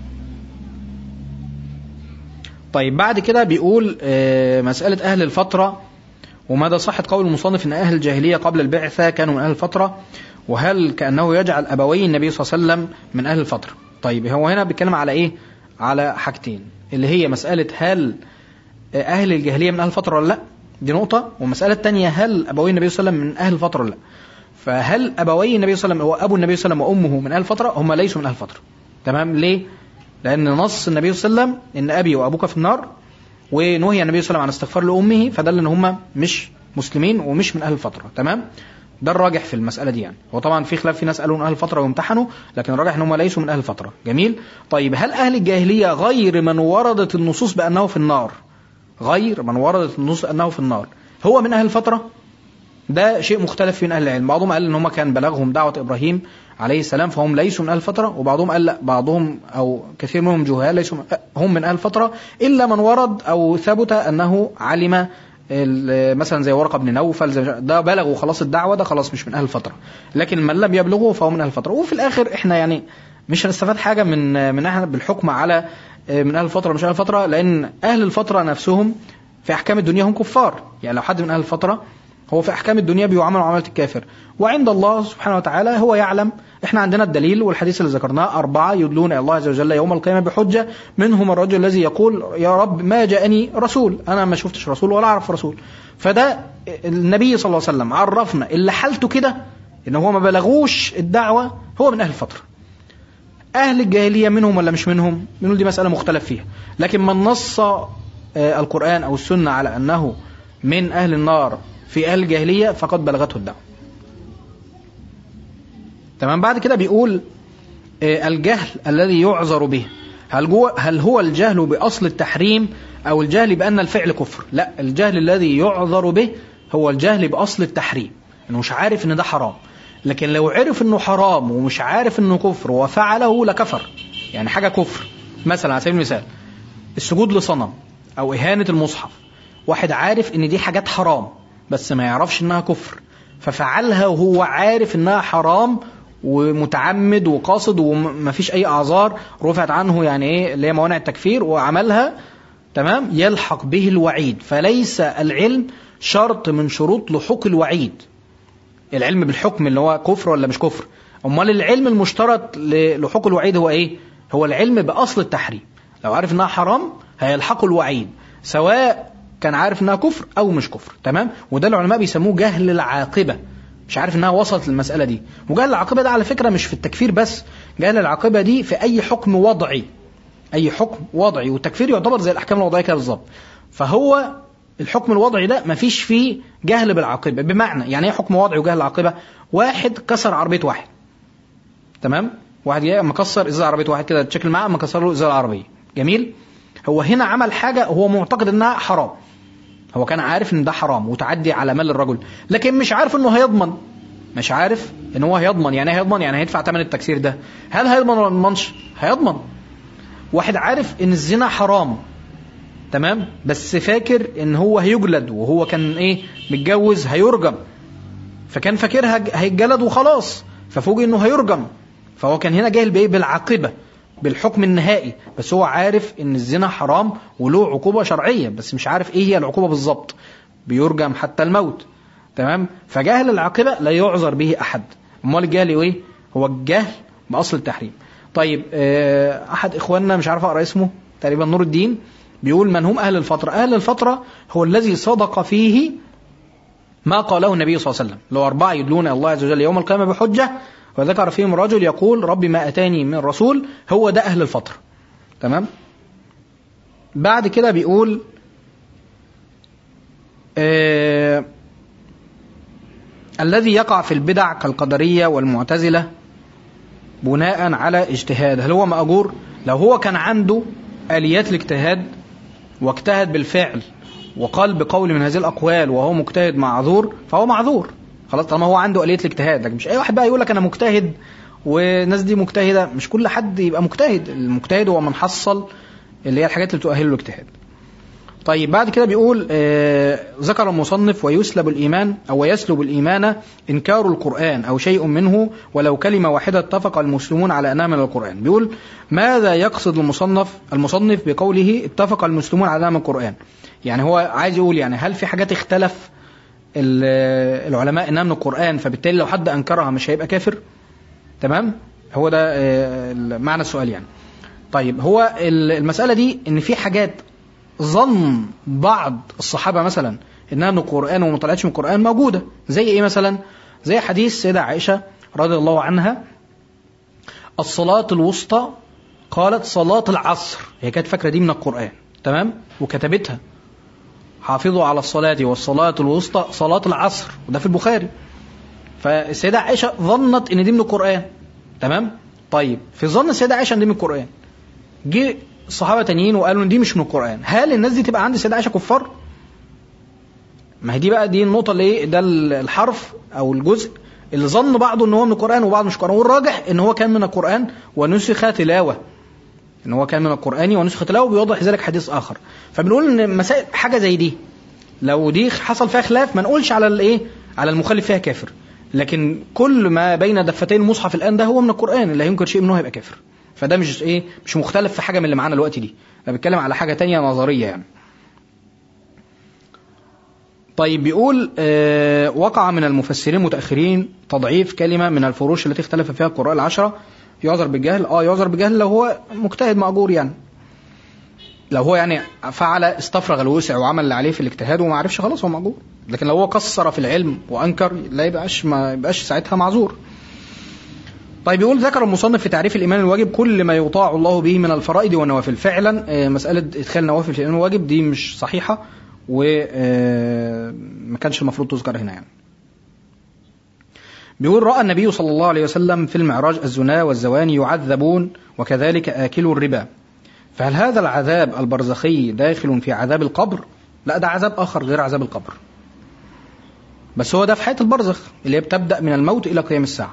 طيب بعد كده بيقول آه، مساله اهل الفتره ومدى صحة قول المصنف أن أهل الجاهلية قبل البعثة كانوا من أهل الفترة وهل كأنه يجعل أبوي النبي صلى الله عليه وسلم من أهل الفترة طيب هو هنا بيتكلم على إيه على حاجتين اللي هي مسألة هل أهل الجاهلية من أهل الفترة ولا لا دي نقطة والمسألة الثانية هل أبوي النبي صلى الله عليه وسلم من أهل الفترة ولا لا فهل أبوي النبي صلى الله عليه وسلم هو أبو النبي صلى الله عليه وسلم وأمه من أهل الفترة هم ليسوا من أهل الفترة تمام ليه لأن نص النبي صلى الله عليه وسلم إن أبي وأبوك في النار ونهي النبي صلى الله عليه وسلم عن استغفار لأمه فدل إن هم مش مسلمين ومش من أهل الفترة تمام ده الراجح في المسألة دي يعني هو طبعا في خلاف في ناس قالوا من أهل الفترة وامتحنوا لكن الراجح إن هم ليسوا من أهل الفترة جميل طيب هل أهل الجاهلية غير من وردت النصوص بأنه في النار غير من وردت النصوص أنه في النار هو من أهل الفترة ده شيء مختلف بين اهل العلم بعضهم قال ان هم كان بلغهم دعوه ابراهيم عليه السلام فهم ليسوا من اهل الفتره وبعضهم قال لا بعضهم او كثير منهم جهال ليسوا هم من اهل الفتره الا من ورد او ثبت انه علم ال- مثلا زي ورقه بن نوفل زي ده بلغوا خلاص الدعوه ده خلاص مش من اهل الفتره لكن من لم يبلغه فهو من اهل الفتره وفي الاخر احنا يعني مش هنستفاد حاجه من من احنا بالحكم على من اهل الفتره مش اهل الفتره لان اهل الفتره نفسهم في احكام الدنيا هم كفار يعني لو حد من اهل الفتره هو في احكام الدنيا بيعامل معامله الكافر وعند الله سبحانه وتعالى هو يعلم احنا عندنا الدليل والحديث اللي ذكرناه اربعه يدلون الى الله عز وجل يوم القيامه بحجه منهم الرجل الذي يقول يا رب ما جاءني رسول انا ما شفتش رسول ولا اعرف رسول فده النبي صلى الله عليه وسلم عرفنا اللي حالته كده ان هو ما بلغوش الدعوه هو من اهل الفتره اهل الجاهليه منهم ولا مش منهم منهم دي مساله مختلف فيها لكن من نص آه، القران او السنه على انه من اهل النار في اهل الجاهليه فقد بلغته الدعوه تمام بعد كده بيقول آه، الجهل الذي يعذر به هل جوه هل هو الجهل باصل التحريم او الجهل بان الفعل كفر لا الجهل الذي يعذر به هو الجهل باصل التحريم انه مش عارف ان ده حرام لكن لو عرف انه حرام ومش عارف انه كفر وفعله لكفر يعني حاجه كفر مثلا على سبيل المثال السجود لصنم او اهانه المصحف واحد عارف ان دي حاجات حرام بس ما يعرفش انها كفر ففعلها وهو عارف انها حرام ومتعمد وقاصد ومفيش اي اعذار رفعت عنه يعني ايه اللي هي موانع التكفير وعملها تمام يلحق به الوعيد فليس العلم شرط من شروط لحوق الوعيد العلم بالحكم اللي هو كفر ولا مش كفر امال العلم المشترط للحوق الوعيد هو ايه هو العلم باصل التحريم لو عارف انها حرام هيلحقه الوعيد سواء كان عارف انها كفر او مش كفر تمام وده العلماء بيسموه جهل العاقبه مش عارف انها وصلت للمساله دي وجهل العاقبه ده على فكره مش في التكفير بس جهل العاقبه دي في اي حكم وضعي اي حكم وضعي والتكفير يعتبر زي الاحكام الوضعيه كده بالظبط فهو الحكم الوضعي ده مفيش فيه جهل بالعاقبه بمعنى يعني ايه حكم وضعي وجهل العاقبه واحد كسر عربيه واحد تمام واحد جاي مكسر ازاز عربيه واحد كده تشكل معاه مكسر له ازاز العربيه جميل هو هنا عمل حاجه هو معتقد انها حرام هو كان عارف ان ده حرام وتعدي على مال الرجل لكن مش عارف انه هيضمن مش عارف ان هو هيضمن يعني ايه هيضمن يعني هيدفع ثمن التكسير ده هل هيضمن ولا ما يضمنش هيضمن واحد عارف ان الزنا حرام تمام بس فاكر ان هو هيجلد وهو كان ايه متجوز هيرجم فكان فاكرها هيتجلد وخلاص ففوجئ انه هيرجم فهو كان هنا جاهل بايه بالعاقبه بالحكم النهائي بس هو عارف ان الزنا حرام وله عقوبه شرعيه بس مش عارف ايه هي العقوبه بالظبط بيرجم حتى الموت تمام فجهل العاقبه لا يعذر به احد امال الجهل ايه هو الجهل باصل التحريم طيب آه، احد اخواننا مش عارف اقرا اسمه تقريبا نور الدين بيقول من هم اهل الفتره اهل الفتره هو الذي صدق فيه ما قاله النبي صلى الله عليه وسلم لو أربعة يدلون إلى الله عز وجل يوم القيامة بحجة وذكر فيهم رجل يقول رب ما أتاني من رسول هو ده أهل الفترة تمام بعد كده بيقول آه الذي يقع في البدع كالقدرية والمعتزلة بناء على اجتهاد هل هو مأجور لو هو كان عنده آليات الاجتهاد واجتهد بالفعل وقال بقول من هذه الأقوال وهو مجتهد معذور فهو معذور خلاص طالما هو عنده آلية الاجتهاد لكن مش أي واحد بقى يقول لك أنا مجتهد والناس دي مجتهدة مش كل حد يبقى مجتهد المجتهد هو من حصل اللي هي الحاجات اللي تؤهله الاجتهاد طيب بعد كده بيقول آه ذكر المصنف ويسلب الإيمان أو يسلب الإيمان إنكار القرآن أو شيء منه ولو كلمة واحدة اتفق المسلمون على أنها من القرآن بيقول ماذا يقصد المصنف المصنف بقوله اتفق المسلمون على أنها من القرآن يعني هو عايز يقول يعني هل في حاجات اختلف ال- العلماء انها من القران فبالتالي لو حد انكرها مش هيبقى كافر تمام هو ده آه، معنى السؤال يعني طيب هو ال- المساله دي ان في حاجات ظن بعض الصحابه مثلا انها من القران وما طلعتش من القران موجوده زي ايه مثلا زي حديث سيده عائشه رضي الله عنها الصلاه الوسطى قالت صلاه العصر هي كانت فاكره دي من القران تمام وكتبتها حافظوا على الصلاة والصلاة الوسطى صلاة العصر وده في البخاري فالسيدة عائشة ظنت ان دي من القرآن تمام طيب في ظن السيدة عائشة ان دي من القرآن جه صحابة تانيين وقالوا ان دي مش من القرآن هل الناس دي تبقى عند السيدة عائشة كفار ما هي دي بقى دي النقطة اللي ايه ده الحرف او الجزء اللي ظن بعضه ان هو من القرآن وبعضه مش القرآن والراجح ان هو كان من القرآن ونسخ تلاوة ان هو كان من القرآن ونسخ تلاوة بيوضح ذلك حديث اخر فبنقول ان مسائل حاجة زي دي لو دي حصل فيها خلاف ما نقولش على الايه على المخالف فيها كافر لكن كل ما بين دفتي المصحف الان ده هو من القرآن اللي هينكر شيء منه هيبقى كافر فده مش ايه مش مختلف في حاجة من اللي معانا دلوقتي دي انا بتكلم على حاجة تانية نظرية يعني طيب بيقول آه وقع من المفسرين المتأخرين تضعيف كلمة من الفروش التي اختلف فيها القراء العشرة يعذر بالجهل اه يعذر بالجهل لو هو مجتهد مأجور يعني لو هو يعني فعل استفرغ الوسع وعمل اللي عليه في الاجتهاد وما عرفش خلاص هو مأجور لكن لو هو قصر في العلم وانكر لا يبقاش ما يبقاش ساعتها معذور طيب يقول ذكر المصنف في تعريف الايمان الواجب كل ما يطاع الله به من الفرائض والنوافل فعلا آه، مساله ادخال النوافل في الايمان الواجب دي مش صحيحه وما كانش المفروض تذكر هنا يعني بيقول رأى النبي صلى الله عليه وسلم في المعراج الزنا والزواني يعذبون وكذلك آكلوا الربا فهل هذا العذاب البرزخي داخل في عذاب القبر لا ده عذاب آخر غير عذاب القبر بس هو ده في حياة البرزخ اللي هي بتبدأ من الموت إلى قيام الساعة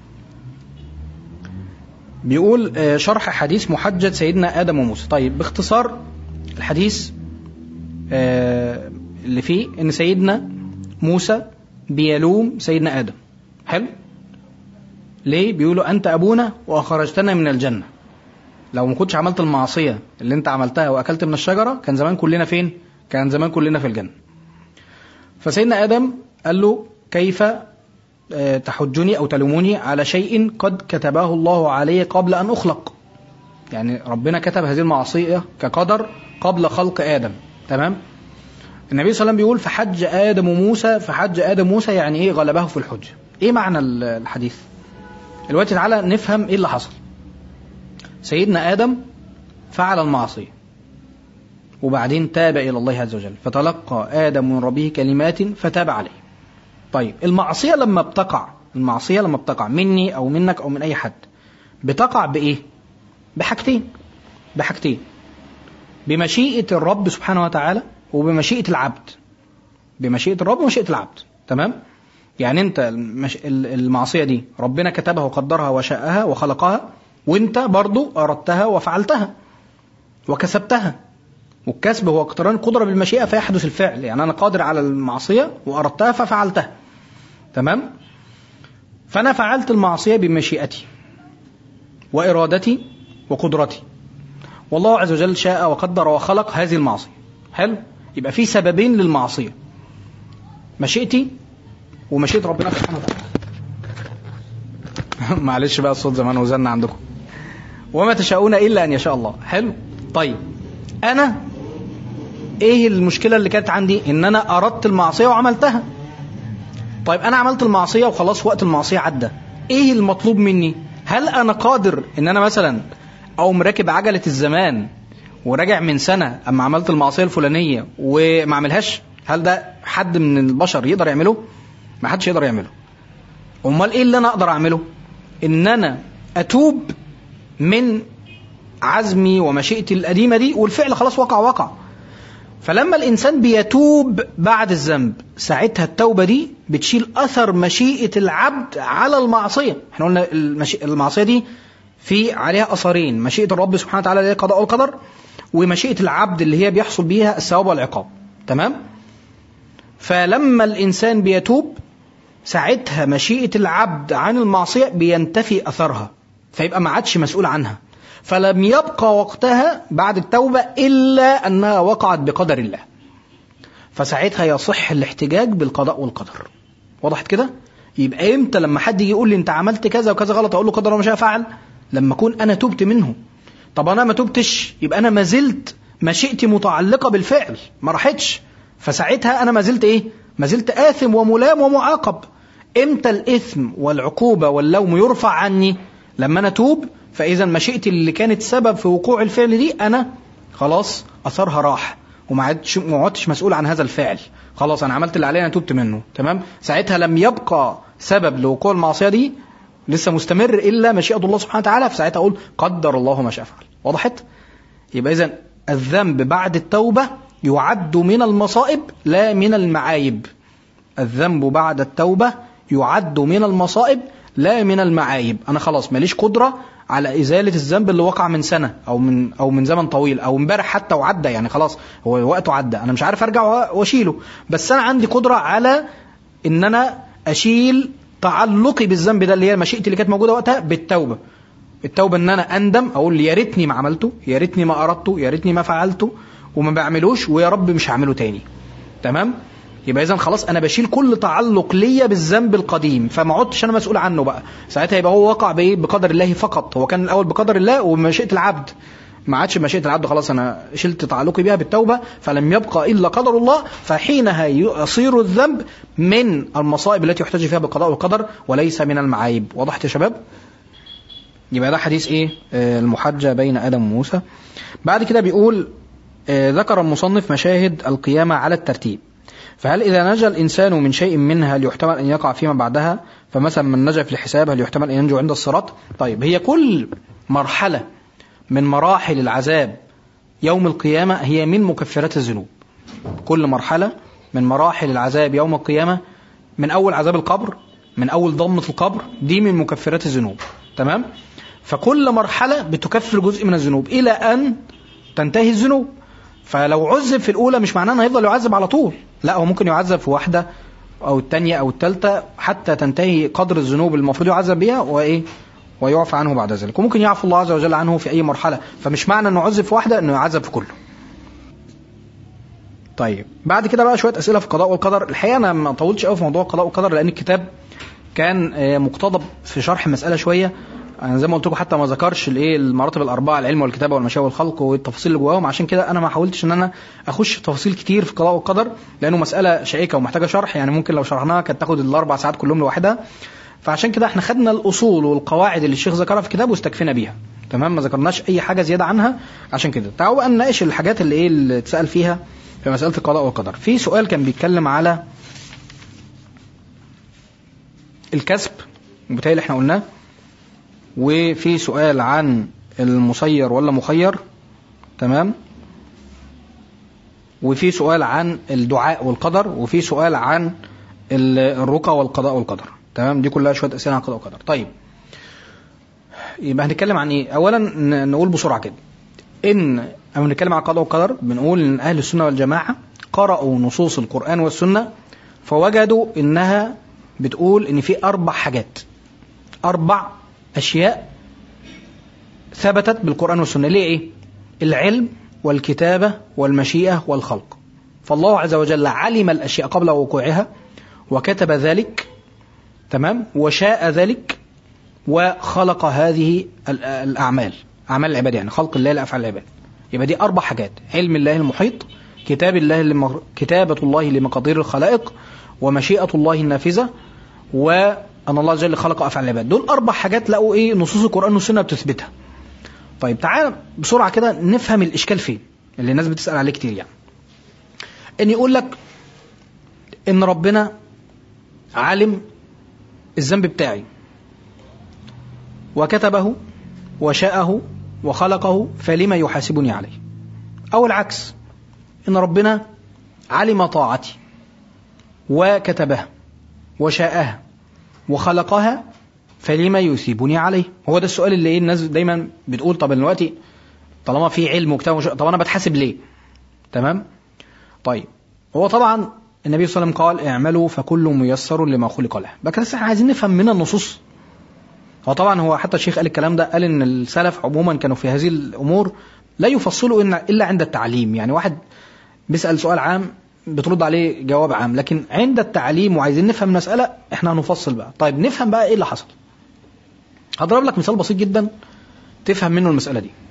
بيقول آه، شرح حديث محجة سيدنا آدم وموسى طيب باختصار الحديث آه، اللي فيه ان سيدنا موسى بيلوم سيدنا ادم حلو ليه بيقولوا انت ابونا واخرجتنا من الجنه لو ما كنتش عملت المعصيه اللي انت عملتها واكلت من الشجره كان زمان كلنا فين كان زمان كلنا في الجنه فسيدنا ادم قال له كيف آه، تحجني أو تلوموني على شيء قد كتبه الله علي قبل أن أخلق يعني ربنا كتب هذه المعصية كقدر قبل خلق آدم تمام النبي صلى الله عليه وسلم بيقول فحج آدم موسى فحج آدم موسى يعني إيه غلبه في الحج إيه معنى ال- الحديث دلوقتي تعالى نفهم إيه اللي حصل سيدنا آدم فعل المعصية وبعدين تاب إلى الله عز وجل فتلقى آدم من ربه كلمات فتاب عليه طيب المعصية لما بتقع المعصية لما بتقع مني أو منك أو من أي حد بتقع بإيه بحاجتين بحاجتين بمشيئة الرب سبحانه وتعالى وبمشيئة العبد بمشيئة الرب ومشيئة العبد تمام يعني انت المش... ال- المعصية دي ربنا كتبها وقدرها وشاءها وخلقها وانت برضو اردتها وفعلتها وكسبتها والكسب هو اقتران القدرة بالمشيئة فيحدث الفعل يعني انا قادر على المعصية واردتها ففعلتها تمام فانا فعلت المعصية بمشيئتي وارادتي وقدرتي والله عز وجل شاء وقدر وخلق هذه المعصية حلو يبقى في سببين للمعصية مشيئتي ومشيئة ربنا سبحانه وتعالى معلش بقى الصوت زمان وزلنا عندكم وما تشاءون إلا أن يشاء الله حلو طيب أنا إيه المشكلة اللي كانت عندي إن أنا أردت المعصية وعملتها طيب أنا عملت المعصية وخلاص وقت المعصية عدى إيه المطلوب مني هل أنا قادر إن أنا مثلا أقوم راكب عجلة الزمان وراجع من سنة أما عملت المعصية الفلانية وما عملهاش هل ده حد من البشر يقدر يعمله ما حدش يقدر يعمله امال ايه اللي انا اقدر اعمله ان انا اتوب من عزمي ومشيئتي القديمه دي والفعل خلاص وقع وقع فلما الانسان بيتوب بعد الذنب ساعتها التوبه دي بتشيل اثر مشيئه العبد على المعصيه احنا قلنا المشي... المعصيه دي في عليها اثرين مشيئه الرب سبحانه وتعالى اللي هي القضاء والقدر ومشيئه العبد اللي هي بيحصل بيها الثواب والعقاب تمام فلما الانسان بيتوب ساعتها مشيئة العبد عن المعصية بينتفي أثرها فيبقى ما عادش مسؤول عنها فلم يبقى وقتها بعد التوبة إلا أنها وقعت بقدر الله فساعتها يصح الاحتجاج بالقضاء والقدر وضحت كده يبقى امتى لما حد يجي يقول لي انت عملت كذا وكذا غلط اقول له قدر وما شاء فعل لما اكون انا تبت منه طب انا ما تبتش يبقى انا ما زلت مشيئتي متعلقه بالفعل ما راحتش فساعتها انا ما زلت ايه ما زلت آثم وملام ومعاقب امتى الإثم والعقوبة واللوم يرفع عني لما أنا توب فإذا مشيئتي اللي كانت سبب في وقوع الفعل دي أنا خلاص أثرها راح وما عدتش ما عدتش مسؤول عن هذا الفعل خلاص أنا عملت اللي عليا أنا توبت منه تمام ساعتها لم يبقى سبب لوقوع المعصية دي لسه مستمر إلا مشيئة الله سبحانه وتعالى فساعتها أقول قدر الله ما شاء فعل وضحت يبقى إذا الذنب بعد التوبة يعد من المصائب لا من المعايب الذنب بعد التوبة يعد من المصائب لا من المعايب أنا خلاص ماليش قدرة على إزالة الذنب اللي وقع من سنة أو من أو من زمن طويل أو امبارح حتى وعدى يعني خلاص هو وقته عدى أنا مش عارف أرجع وأشيله بس أنا عندي قدرة على إن أنا أشيل تعلقي بالذنب ده اللي هي مشيئتي اللي كانت موجودة وقتها بالتوبة التوبة إن أنا أندم أقول يا ريتني ما عملته يا ريتني ما أردته يا ريتني ما فعلته وما بعملوش ويا رب مش هعمله تاني تمام يبقى اذا خلاص انا بشيل كل تعلق ليا بالذنب القديم فما عدتش انا مسؤول عنه بقى ساعتها يبقى هو وقع بايه بقدر الله فقط هو كان الاول بقدر الله ومشيئه العبد ما عادش مشيئه العبد خلاص انا شلت تعلقي بها بالتوبه فلم يبقى الا قدر الله فحينها يصير الذنب من المصائب التي يحتج فيها بالقضاء والقدر وليس من المعايب وضحت يا شباب يبقى ده حديث ايه آه المحجة بين ادم وموسى بعد كده بيقول آه ذكر المصنف مشاهد القيامة على الترتيب فهل إذا نجا الإنسان من شيء منها هل يحتمل أن يقع فيما بعدها فمثلا من نجا في الحساب هل يحتمل أن ينجو عند الصراط طيب هي كل مرحلة من مراحل العذاب يوم القيامة هي من مكفرات الذنوب كل مرحلة من مراحل العذاب يوم القيامة من أول عذاب القبر من أول ضمة القبر دي من مكفرات الذنوب تمام فكل مرحلة بتكفر جزء من الذنوب إلى أن تنتهي الذنوب فلو عذب في الأولى مش معناه أنه هيفضل يعذب على طول لا هو ممكن يعذب في واحدة أو الثانية أو الثالثة حتى تنتهي قدر الذنوب المفروض يعذب بها وإيه ويعفى عنه بعد ذلك وممكن يعفو الله عز وجل عنه في أي مرحلة فمش معنى أنه عذب في واحدة أنه يعذب في كله طيب بعد كده بقى شوية أسئلة في القضاء والقدر الحقيقة أنا ما طولتش قوي في موضوع القضاء والقدر لأن الكتاب كان آه، مقتضب في شرح المساله شويه انا زي ما قلت لكم حتى ما ذكرش الايه المراتب الاربعه العلم والكتابه والمشيئه والخلق والتفاصيل اللي جواهم عشان كده انا ما حاولتش ان انا اخش في تفاصيل كتير في القضاء والقدر لانه مساله شائكه ومحتاجه شرح يعني ممكن لو شرحناها كانت تاخد الاربع ساعات كلهم لوحدها فعشان كده احنا خدنا الاصول والقواعد اللي الشيخ ذكرها في كتابه واستكفينا بيها تمام ما ذكرناش اي حاجه زياده عنها عشان كده تعالوا بقى نناقش الحاجات اللي ايه اللي اتسال فيها في مساله القضاء والقدر في سؤال كان بيتكلم على الكسب وبالتالي احنا قلناه وفي سؤال عن المسير ولا مخير تمام وفي سؤال عن الدعاء والقدر وفي سؤال عن ال- الرقى والقضاء والقدر تمام دي كلها شويه اسئله عن القضاء والقدر طيب يبقى هنتكلم عن ايه اولا ن- نقول بسرعه كده ان اما نتكلم عن القضاء والقدر بنقول ان اهل السنه والجماعه قرأوا نصوص القرآن والسنة فوجدوا انها بتقول ان في اربع حاجات اربع اشياء ثبتت بالقرآن والسنة ليه ايه العلم والكتابة والمشيئة والخلق فالله عز وجل علم الاشياء قبل وقوعها وكتب ذلك تمام وشاء ذلك وخلق هذه ال- الاعمال اعمال العباد يعني خلق الله لافعال العباد يبقى دي اربع حاجات علم الله المحيط كتاب الله لم... كتابة الله لمقادير الخلائق ومشيئة الله النافذة وأن الله عز وجل خلق أفعال العباد دول أربع حاجات لقوا إيه نصوص القرآن والسنة بتثبتها طيب تعال بسرعة كده نفهم الإشكال فين اللي الناس بتسأل عليه كتير يعني إن يقول لك إن ربنا عالم الذنب بتاعي وكتبه وشاءه وخلقه فلما يحاسبني عليه أو العكس إن ربنا علم طاعتي وكتبها وشاءها وخلقها فلما يثيبني عليه هو ده السؤال اللي ايه الناس دايما بتقول طب دلوقتي طالما في علم وكتاب وشاء طب انا بتحاسب ليه تمام طيب هو طبعا النبي صلى الله عليه وسلم قال اعملوا فكل ميسر لما خلق له بس احنا عايزين نفهم من النصوص هو طبعا هو حتى الشيخ قال الكلام ده قال ان السلف عموما كانوا في هذه الامور لا يفصلوا إن الا عند التعليم يعني واحد بيسال سؤال عام بترد عليه جواب عام لكن عند التعليم وعايزين نفهم المساله احنا هنفصل بقى طيب نفهم بقى ايه اللي حصل هضرب لك مثال بسيط جدا تفهم منه المساله دي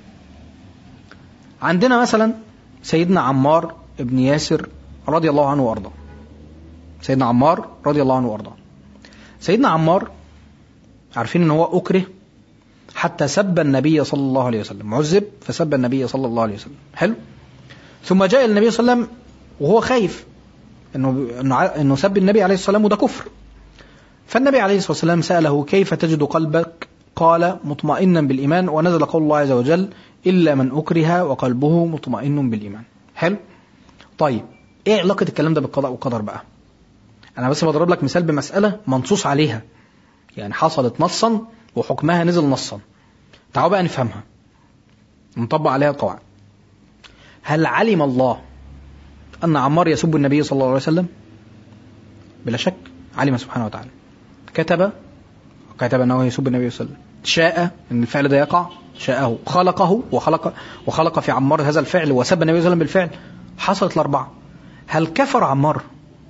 عندنا مثلا سيدنا عمار ابن ياسر رضي الله عنه وارضاه سيدنا عمار رضي الله عنه وارضاه سيدنا عمار عارفين ان هو اكره حتى سب النبي صلى الله عليه وسلم عذب فسب النبي صلى الله عليه وسلم حلو ثم جاء النبي صلى الله عليه وسلم وهو خايف انه انه ع- انه سب النبي عليه الصلاه والسلام وده كفر فالنبي عليه الصلاه والسلام ساله كيف تجد قلبك قال مطمئنا بالايمان ونزل قول الله عز وجل الا من اكره وقلبه مطمئن بالايمان حلو طيب ايه علاقه الكلام ده بالقضاء والقدر بقى انا بس بضرب لك مثال بمساله منصوص عليها يعني حصلت نصا وحكمها نزل نصا تعالوا بقى نفهمها نطبق عليها القواعد هل علم الله أن عمار يسب النبي صلى الله عليه وسلم بلا شك علم سبحانه وتعالى كتب كتب أنه يسب النبي صلى الله عليه وسلم شاء أن الفعل ده يقع شاءه خلقه وخلق وخلق في عمار هذا الفعل وسب النبي صلى الله عليه وسلم بالفعل حصلت الأربعة هل كفر عمار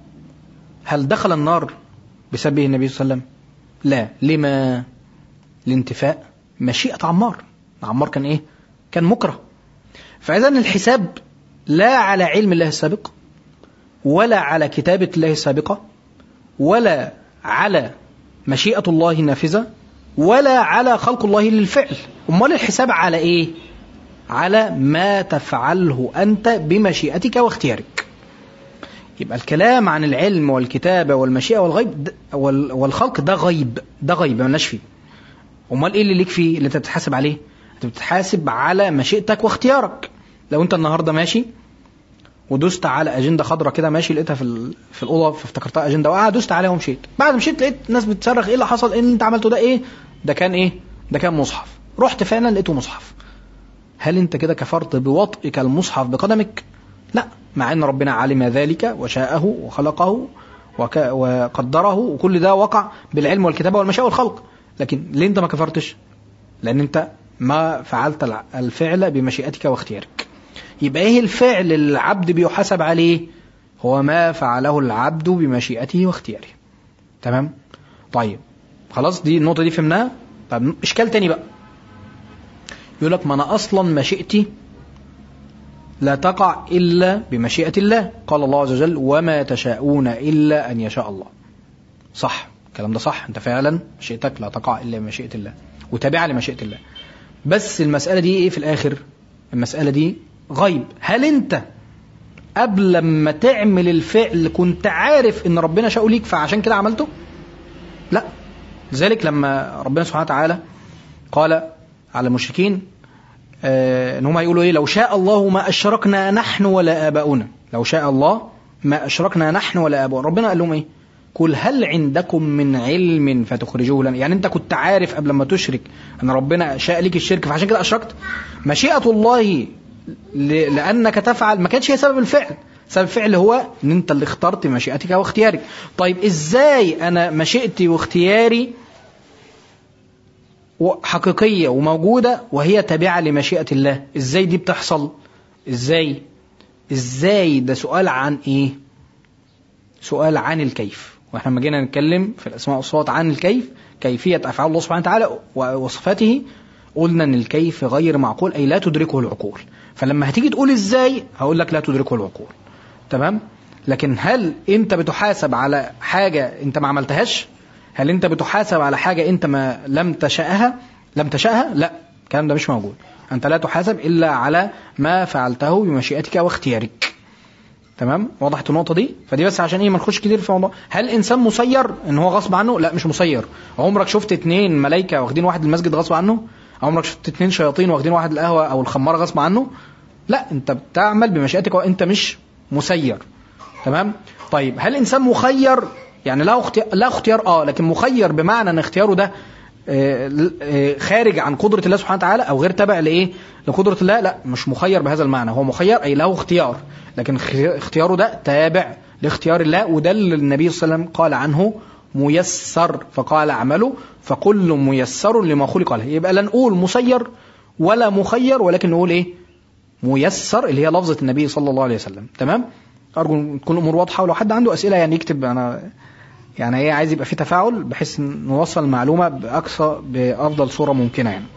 هل دخل النار بسبه النبي صلى الله عليه وسلم لا لما لانتفاء مشيئة عمار عمار كان ايه كان مكره فإذا الحساب لا على علم الله السابق ولا على كتابة الله السابقة ولا على مشيئة الله النافذة ولا على خلق الله للفعل أمال الحساب على إيه على ما تفعله أنت بمشيئتك واختيارك يبقى الكلام عن العلم والكتابة والمشيئة والغيب ده- وال- والخلق ده غيب ده غيب مالناش فيه امال ايه اللي ليك فيه اللي انت بتتحاسب عليه انت بتتحاسب على مشيئتك واختيارك لو انت النهارده ماشي ودوست على اجنده خضراء كده ماشي لقيتها في ال- في الاوضه فافتكرتها اجنده وقعد دوست عليها ومشيت بعد ما مشيت لقيت ناس بتصرخ ايه اللي حصل ايه اللي انت عملته ده ايه ده كان ايه ده كان مصحف رحت فعلا لقيته مصحف هل انت كده كفرت بوطئك المصحف بقدمك لا مع ان ربنا علم ذلك وشاءه وخلقه وك وقدره وكل ده وقع بالعلم والكتابه والمشيئه والخلق لكن ليه انت ما كفرتش لان انت ما فعلت الع- الفعل بمشيئتك واختيارك يبقى ايه الفعل اللي العبد بيحاسب عليه هو ما فعله العبد بمشيئته واختياره تمام طيب خلاص دي النقطة دي فهمناها طب إشكال تاني بقى يقول لك ما أنا أصلا مشيئتي لا تقع إلا بمشيئة الله قال الله عز وجل وما تشاءون إلا أن يشاء الله صح الكلام ده صح أنت فعلا مشيئتك لا تقع إلا بمشيئة الله وتابعة لمشيئة الله بس المسألة دي إيه في الآخر المسألة دي غيب هل أنت قبل ما تعمل الفعل كنت عارف ان ربنا شاء ليك فعشان كده عملته لا لذلك لما ربنا سبحانه وتعالى قال على المشركين آه ان هم يقولوا ايه لو شاء الله ما اشركنا نحن ولا اباؤنا لو شاء الله ما اشركنا نحن ولا اباؤنا ربنا قال لهم ايه قل هل عندكم من علم فتخرجوه لنا يعني انت كنت عارف قبل ما تشرك ان ربنا شاء ليك الشرك فعشان كده اشركت مشيئه الله لانك تفعل ما كانش هي سبب الفعل سبب الفعل هو ان انت اللي اخترت مشيئتك واختيارك طيب ازاي انا مشيئتي واختياري حقيقيه وموجوده وهي تابعه لمشيئه الله ازاي دي بتحصل ازاي ازاي ده سؤال عن ايه سؤال عن الكيف واحنا لما جينا نتكلم في الاسماء والصفات عن الكيف كيفيه افعال الله سبحانه وتعالى وصفاته قلنا ان الكيف غير معقول اي لا تدركه العقول فلما هتيجي تقول ازاي هقول لك لا تدركه العقول تمام لكن هل انت بتحاسب على حاجه انت ما عملتهاش هل انت بتحاسب على حاجه انت ما لم تشاءها لم تشاءها لا الكلام ده مش موجود انت لا تحاسب الا على ما فعلته بمشيئتك واختيارك تمام وضحت النقطه دي فدي بس عشان ايه ما نخش كتير في الموضوع هل الانسان مسير ان هو غصب عنه لا مش مسير عمرك شفت اتنين ملائكه واخدين واحد المسجد غصب عنه عمرك شفت اتنين شياطين واخدين واحد القهوه او الخماره غصب عنه لا انت بتعمل بمشيئتك وانت مش مسير تمام طيب هل الانسان مخير يعني له اختيار لا اختيار اه لكن مخير بمعنى ان اختياره ده خارج عن قدرة الله سبحانه وتعالى أو غير تابع لإيه؟ لقدرة الله لا مش مخير بهذا المعنى هو مخير أي له اختيار لكن اختياره ده تابع لاختيار الله وده اللي النبي صلى الله عليه وسلم قال عنه ميسر فقال اعملوا فكل ميسر لما خلق له يبقى لا نقول مسير ولا مخير ولكن نقول ايه ميسر اللي هي لفظة النبي صلى الله عليه وسلم تمام أرجو تكون الأمور واضحة ولو حد عنده أسئلة يعني يكتب أنا يعني ايه عايز يبقى في تفاعل بحيث نوصل المعلومة بأقصى بأفضل صورة ممكنة يعني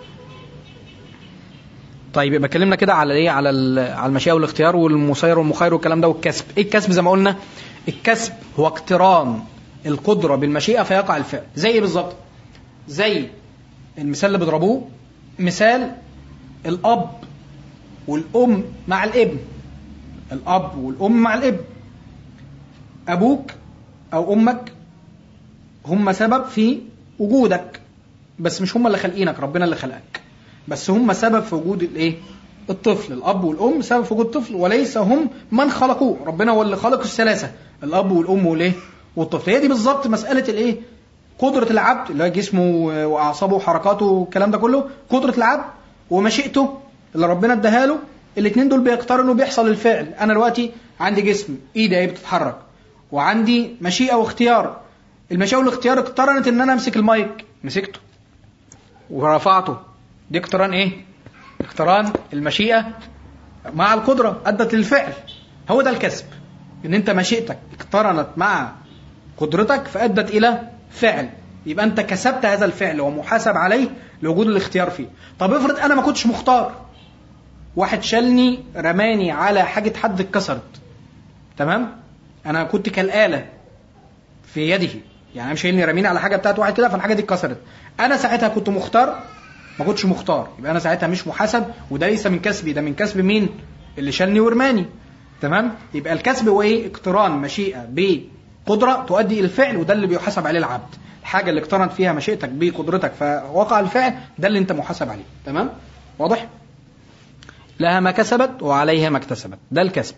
طيب يبقى اتكلمنا كده على ايه على على المشيئه والاختيار والمسير والمخير والكلام ده والكسب ايه الكسب زي ما قلنا الكسب هو اقتران القدره بالمشيئه فيقع الفعل زي ايه بالظبط زي المثال اللي بيضربوه مثال الاب والام مع الابن الاب والام مع الابن ابوك او امك هم سبب في وجودك بس مش هم اللي خالقينك ربنا اللي خلقك بس هم سبب في وجود الايه الطفل الاب والام سبب في وجود الطفل وليس هم من خلقوه ربنا هو اللي خلق الثلاثه الاب والام والايه والطفل هي دي بالظبط مساله الايه قدره العبد اللي هو جسمه واعصابه وحركاته والكلام ده كله قدره العبد ومشيئته اللي ربنا اداها له الاثنين دول بيقترنوا بيحصل الفعل انا دلوقتي عندي جسم ايدي اهي بتتحرك وعندي مشيئه واختيار المشيئه والاختيار اقترنت ان انا امسك المايك مسكته ورفعته دي اقتران ايه اقتران المشيئه مع القدره ادت للفعل هو ده الكسب ان انت مشيئتك اقترنت مع قدرتك فادت الى فعل يبقى انت كسبت هذا الفعل ومحاسب عليه لوجود الاختيار فيه طب افرض انا ما كنتش مختار واحد شالني رماني على حاجه حد اتكسرت تمام انا كنت كالاله في يده يعني انا شايلني رميني على حاجه بتاعت واحد كده فالحاجه دي اتكسرت انا ساعتها كنت مختار ما كنتش مختار يبقى انا ساعتها مش محاسب وده ليس من كسبي ده من كسب مين اللي شالني ورماني تمام يبقى الكسب هو ايه اقتران مشيئه بقدره تؤدي الى الفعل وده اللي بيحاسب عليه العبد الحاجه اللي اقترنت فيها مشيئتك بقدرتك فوقع الفعل ده اللي انت محاسب عليه تمام واضح لها ما كسبت وعليها ما اكتسبت ده الكسب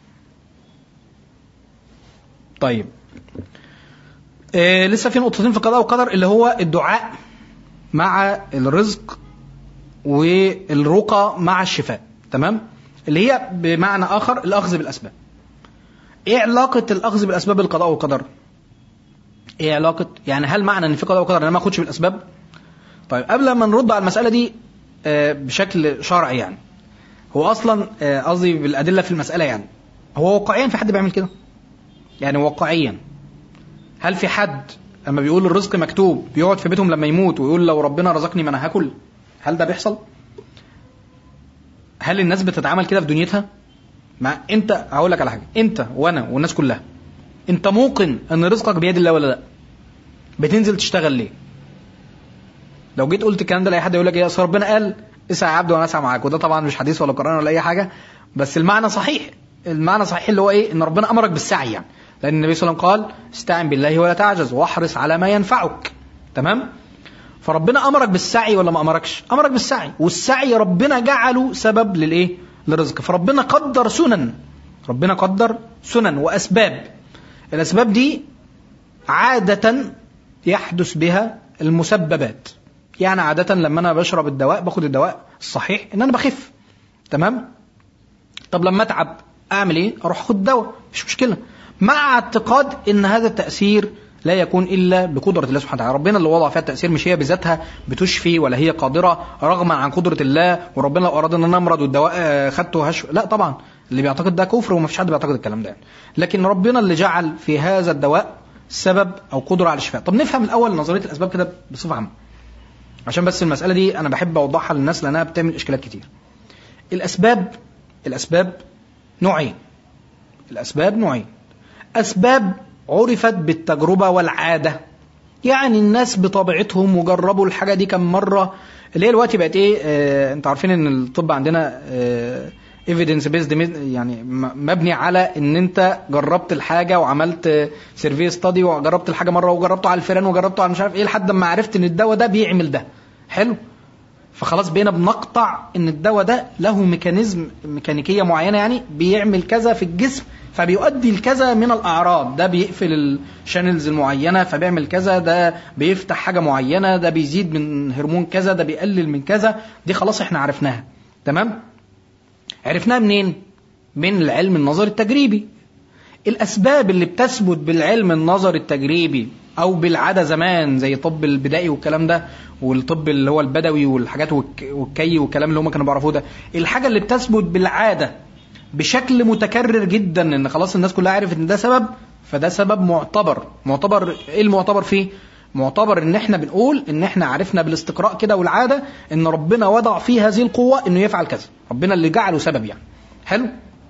طيب إيه لسه في نقطتين في القضاء والقدر اللي هو الدعاء مع الرزق والرقى مع الشفاء تمام اللي هي بمعنى اخر الاخذ بالاسباب ايه علاقه الاخذ بالاسباب بالقضاء والقدر ايه علاقه يعني هل معنى ان في قضاء وقدر ان انا ما اخدش بالاسباب طيب قبل ما نرد على المساله دي بشكل شرعي يعني هو اصلا قصدي بالادله في المساله يعني هو واقعيا في حد بيعمل كده يعني واقعيا هل في حد لما بيقول الرزق مكتوب بيقعد في بيتهم لما يموت ويقول لو ربنا رزقني ما انا هاكل هل ده بيحصل هل الناس بتتعامل كده في دنيتها ما انت هقول لك على حاجه انت وانا والناس كلها انت موقن ان رزقك بيد الله ولا لا بتنزل تشتغل ليه لو جيت قلت الكلام ده لاي حد يقول لك ايه اصل ربنا قال اسعى يا عبد وانا اسعى معاك وده طبعا مش حديث ولا قران ولا اي حاجه بس المعنى صحيح المعنى صحيح اللي هو ايه ان ربنا امرك بالسعي يعني لان النبي صلى الله عليه وسلم قال استعن بالله ولا تعجز واحرص على ما ينفعك تمام فربنا امرك بالسعي ولا ما امركش امرك بالسعي والسعي ربنا جعله سبب للايه للرزق فربنا قدر سنن ربنا قدر سنن واسباب الاسباب دي عاده يحدث بها المسببات يعني عاده لما انا بشرب الدواء باخد الدواء الصحيح ان انا بخف تمام طب لما اتعب اعمل ايه اروح اخد دواء مش مشكله مع اعتقاد ان هذا التاثير لا يكون الا بقدره الله سبحانه وتعالى ربنا اللي وضع فيها التاثير مش هي بذاتها بتشفي ولا هي قادره رغما عن قدره الله وربنا لو اراد ان انا امرض والدواء آه، خدته هشو لا طبعا اللي بيعتقد ده كفر وما فيش حد بيعتقد الكلام ده يعني. لكن ربنا اللي جعل في هذا الدواء سبب او قدره على الشفاء طب نفهم الاول نظريه الاسباب كده بصفه عامه عشان بس المساله دي انا بحب اوضحها للناس لانها بتعمل اشكالات كتير الاسباب الاسباب نوعين الاسباب نوعين اسباب عرفت بالتجربه والعاده يعني الناس بطبيعتهم وجربوا الحاجه دي كم مره اللي هي دلوقتي بقت ايه آه انتوا عارفين ان الطب عندنا آه ايفيدنس بيزد يعني م- مبني على ان انت جربت الحاجه وعملت سيرفي ستادي وجربت الحاجه مره وجربته على الفيران وجربته على مش عارف ايه لحد ما عرفت ان الدواء ده بيعمل ده حلو فخلاص بقينا بنقطع ان الدواء ده له ميكانيزم ميكانيكيه معينه يعني بيعمل كذا في الجسم فبيؤدي لكذا من الاعراض ده بيقفل الشانلز المعينه فبيعمل كذا ده بيفتح حاجه معينه ده بيزيد من هرمون كذا ده بيقلل من كذا دي خلاص احنا عرفناها تمام عرفناها منين من العلم النظري التجريبي الاسباب اللي بتثبت بالعلم النظري التجريبي او بالعاده زمان زي الطب البدائي والكلام ده والطب اللي هو البدوي والحاجات والك- والكي والكلام اللي هم كانوا بيعرفوه ده الحاجه اللي بتثبت بالعاده بشكل متكرر جدا ان خلاص الناس كلها عرفت ان ده سبب فده سبب معتبر معتبر ايه المعتبر فيه معتبر ان احنا بنقول ان احنا عرفنا بالاستقراء كده والعاده ان ربنا وضع فيه هذه القوه انه يفعل كذا ربنا اللي جعله سبب يعني حلو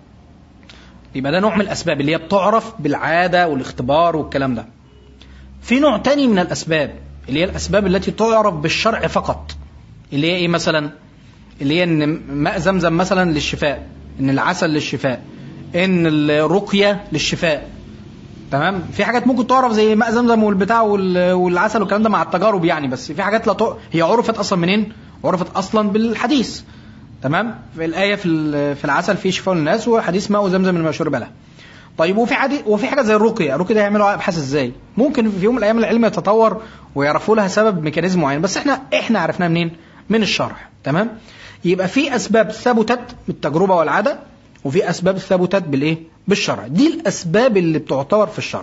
يبقى ده نوع من الاسباب اللي هي بتعرف بالعاده والاختبار والكلام ده في نوع تاني من الاسباب اللي هي الاسباب التي تعرف بالشرع فقط اللي هي ايه مثلا اللي هي ان ماء زمزم مثلا للشفاء ان العسل للشفاء ان الرقيه للشفاء تمام في حاجات ممكن تعرف زي ماء زمزم والبتاع وال- والعسل والكلام ده مع التجارب يعني بس في حاجات لا تع- هي عرفت اصلا منين عرفت اصلا بالحديث تمام في الايه في ال- في العسل في شفاء للناس وحديث ماء زمزم لما شرب له طيب وفي حديث وفي حاجه زي الرقيه الرقيه دي هيعملوا ابحاث ازاي ممكن في يوم من الايام العلم يتطور ويعرفوا لها سبب ميكانيزم معين بس احنا احنا عرفناها منين من الشرح تمام يبقى في اسباب ثبتت بالتجربه والعاده وفي اسباب ثبتت بالايه بالشرع دي الاسباب اللي بتعتبر في الشرع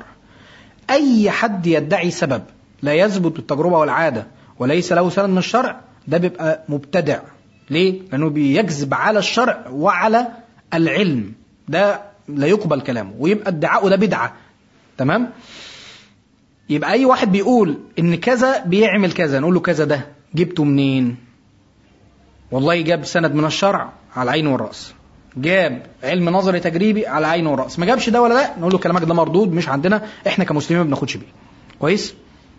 اي حد يدعي سبب لا يثبت بالتجربه والعاده وليس له سند من الشرع ده بيبقى مبتدع ليه لانه بيكذب على الشرع وعلى العلم ده لا يقبل كلامه ويبقى ادعاؤه ده بدعه تمام يبقى اي واحد بيقول ان كذا بيعمل كذا نقول له كذا ده جبته منين والله جاب سند من الشرع على العين والراس جاب علم نظري تجريبي على العين والراس ما جابش ده ولا ده نقول له كلامك ده مردود مش عندنا احنا كمسلمين ما بناخدش بيه كويس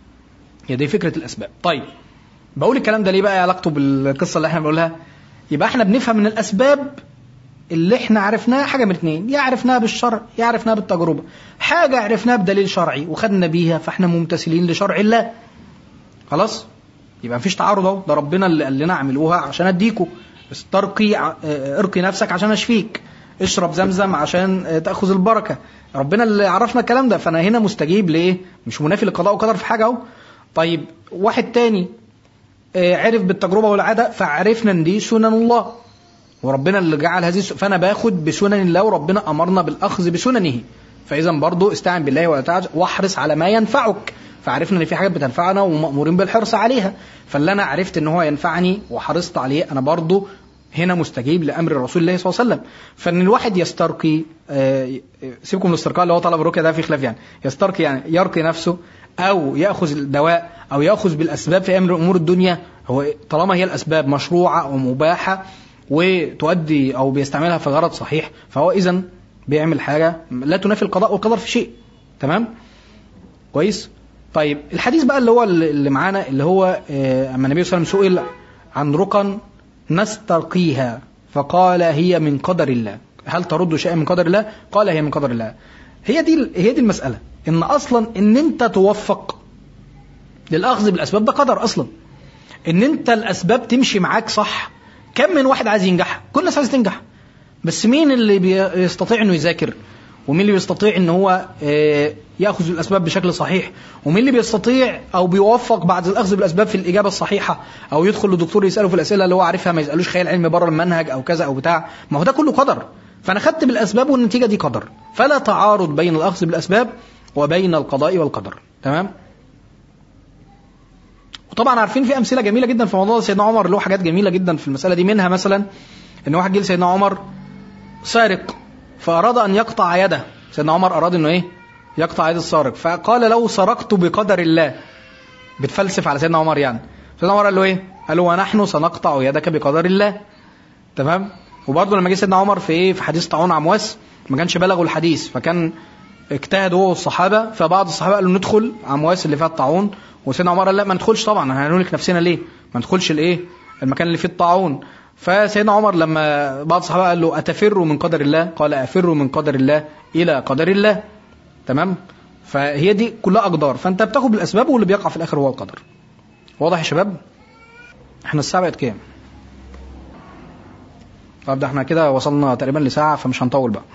هي دي فكره الاسباب طيب بقول الكلام ده ليه بقى علاقته بالقصه اللي احنا بنقولها يبقى احنا بنفهم من الاسباب اللي احنا عرفناها حاجه من اتنين يا عرفناها بالشرع يا عرفناها بالتجربه حاجه عرفناها بدليل شرعي وخدنا بيها فاحنا ممتثلين لشرع الله خلاص يبقى مفيش تعارض اهو ده ربنا اللي قال لنا اعملوها عشان اديكوا استرقي ع- اه، ارقي نفسك عشان اشفيك اشرب زمزم عشان اه، تاخذ البركه ربنا اللي عرفنا الكلام ده فانا هنا مستجيب لايه مش منافي للقضاء وقدر في حاجه اهو طيب واحد تاني اه، عرف بالتجربه والعاده فعرفنا ان دي سنن الله وربنا اللي جعل هذه الس- فانا باخد بسنن الله وربنا امرنا بالاخذ بسننه فاذا برضو استعن بالله ولا تعجز واحرص على ما ينفعك فعرفنا ان في حاجات بتنفعنا ومامورين بالحرص عليها فاللي انا عرفت ان هو ينفعني وحرصت عليه انا برضو هنا مستجيب لامر رسول الله صلى الله عليه وسلم فان الواحد يسترقي آه، سيبكم من الاسترقاء اللي هو طلب الرقيه ده في خلاف يعني يسترقي يعني يرقي نفسه او ياخذ الدواء او ياخذ بالاسباب في امر امور الدنيا هو طالما هي الاسباب مشروعه ومباحه وتؤدي او بيستعملها في غرض صحيح فهو اذا بيعمل حاجه لا تنافي القضاء والقدر في شيء تمام كويس طيب الحديث بقى اللي هو اللي معانا اللي هو آه، اما النبي صلى الله عليه وسلم سئل عن رقى نسترقيها فقال هي من قدر الله هل ترد شيئا من قدر الله قال هي من قدر الله هي دي هي دي المساله ان اصلا ان انت توفق للاخذ بالاسباب ده قدر اصلا ان انت الاسباب تمشي معاك صح كم من واحد عايز ينجح كل الناس عايز تنجح بس مين اللي بيستطيع انه يذاكر ومين اللي بيستطيع ان هو آه، ياخذ الاسباب بشكل صحيح ومين اللي بيستطيع او بيوفق بعد الاخذ بالاسباب في الاجابه الصحيحه او يدخل للدكتور يساله في الاسئله اللي هو عارفها ما يسالوش خيال علمي بره المنهج او كذا او بتاع ما هو ده كله قدر فانا خدت بالاسباب والنتيجه دي قدر فلا تعارض بين الاخذ بالاسباب وبين القضاء والقدر تمام وطبعا عارفين في امثله جميله جدا في موضوع سيدنا عمر له حاجات جميله جدا في المساله دي منها مثلا ان واحد جه لسيدنا عمر سارق فاراد ان يقطع يده سيدنا عمر اراد انه ايه يقطع يد السارق فقال لو سرقت بقدر الله بتفلسف على سيدنا عمر يعني سيدنا عمر قال له ايه قال له ونحن سنقطع يدك بقدر الله تمام وبرضه لما جه سيدنا عمر في ايه في حديث طاعون عمواس ما كانش بلغوا الحديث فكان اجتهد هو والصحابه فبعض الصحابه قالوا ندخل عمواس اللي فيها الطاعون وسيدنا عمر قال لا ما ندخلش طبعا هنهلك نفسنا ليه ما ندخلش الايه المكان اللي فيه الطاعون فسيدنا عمر لما بعض الصحابه قال له اتفر من قدر الله قال افر من قدر الله الى قدر الله تمام فهي دي كلها اقدار فانت بتاخد بالاسباب واللي بيقع في الاخر هو القدر واضح يا شباب احنا الساعه بقت كام طب ده احنا كده وصلنا تقريبا لساعه فمش هنطول بقى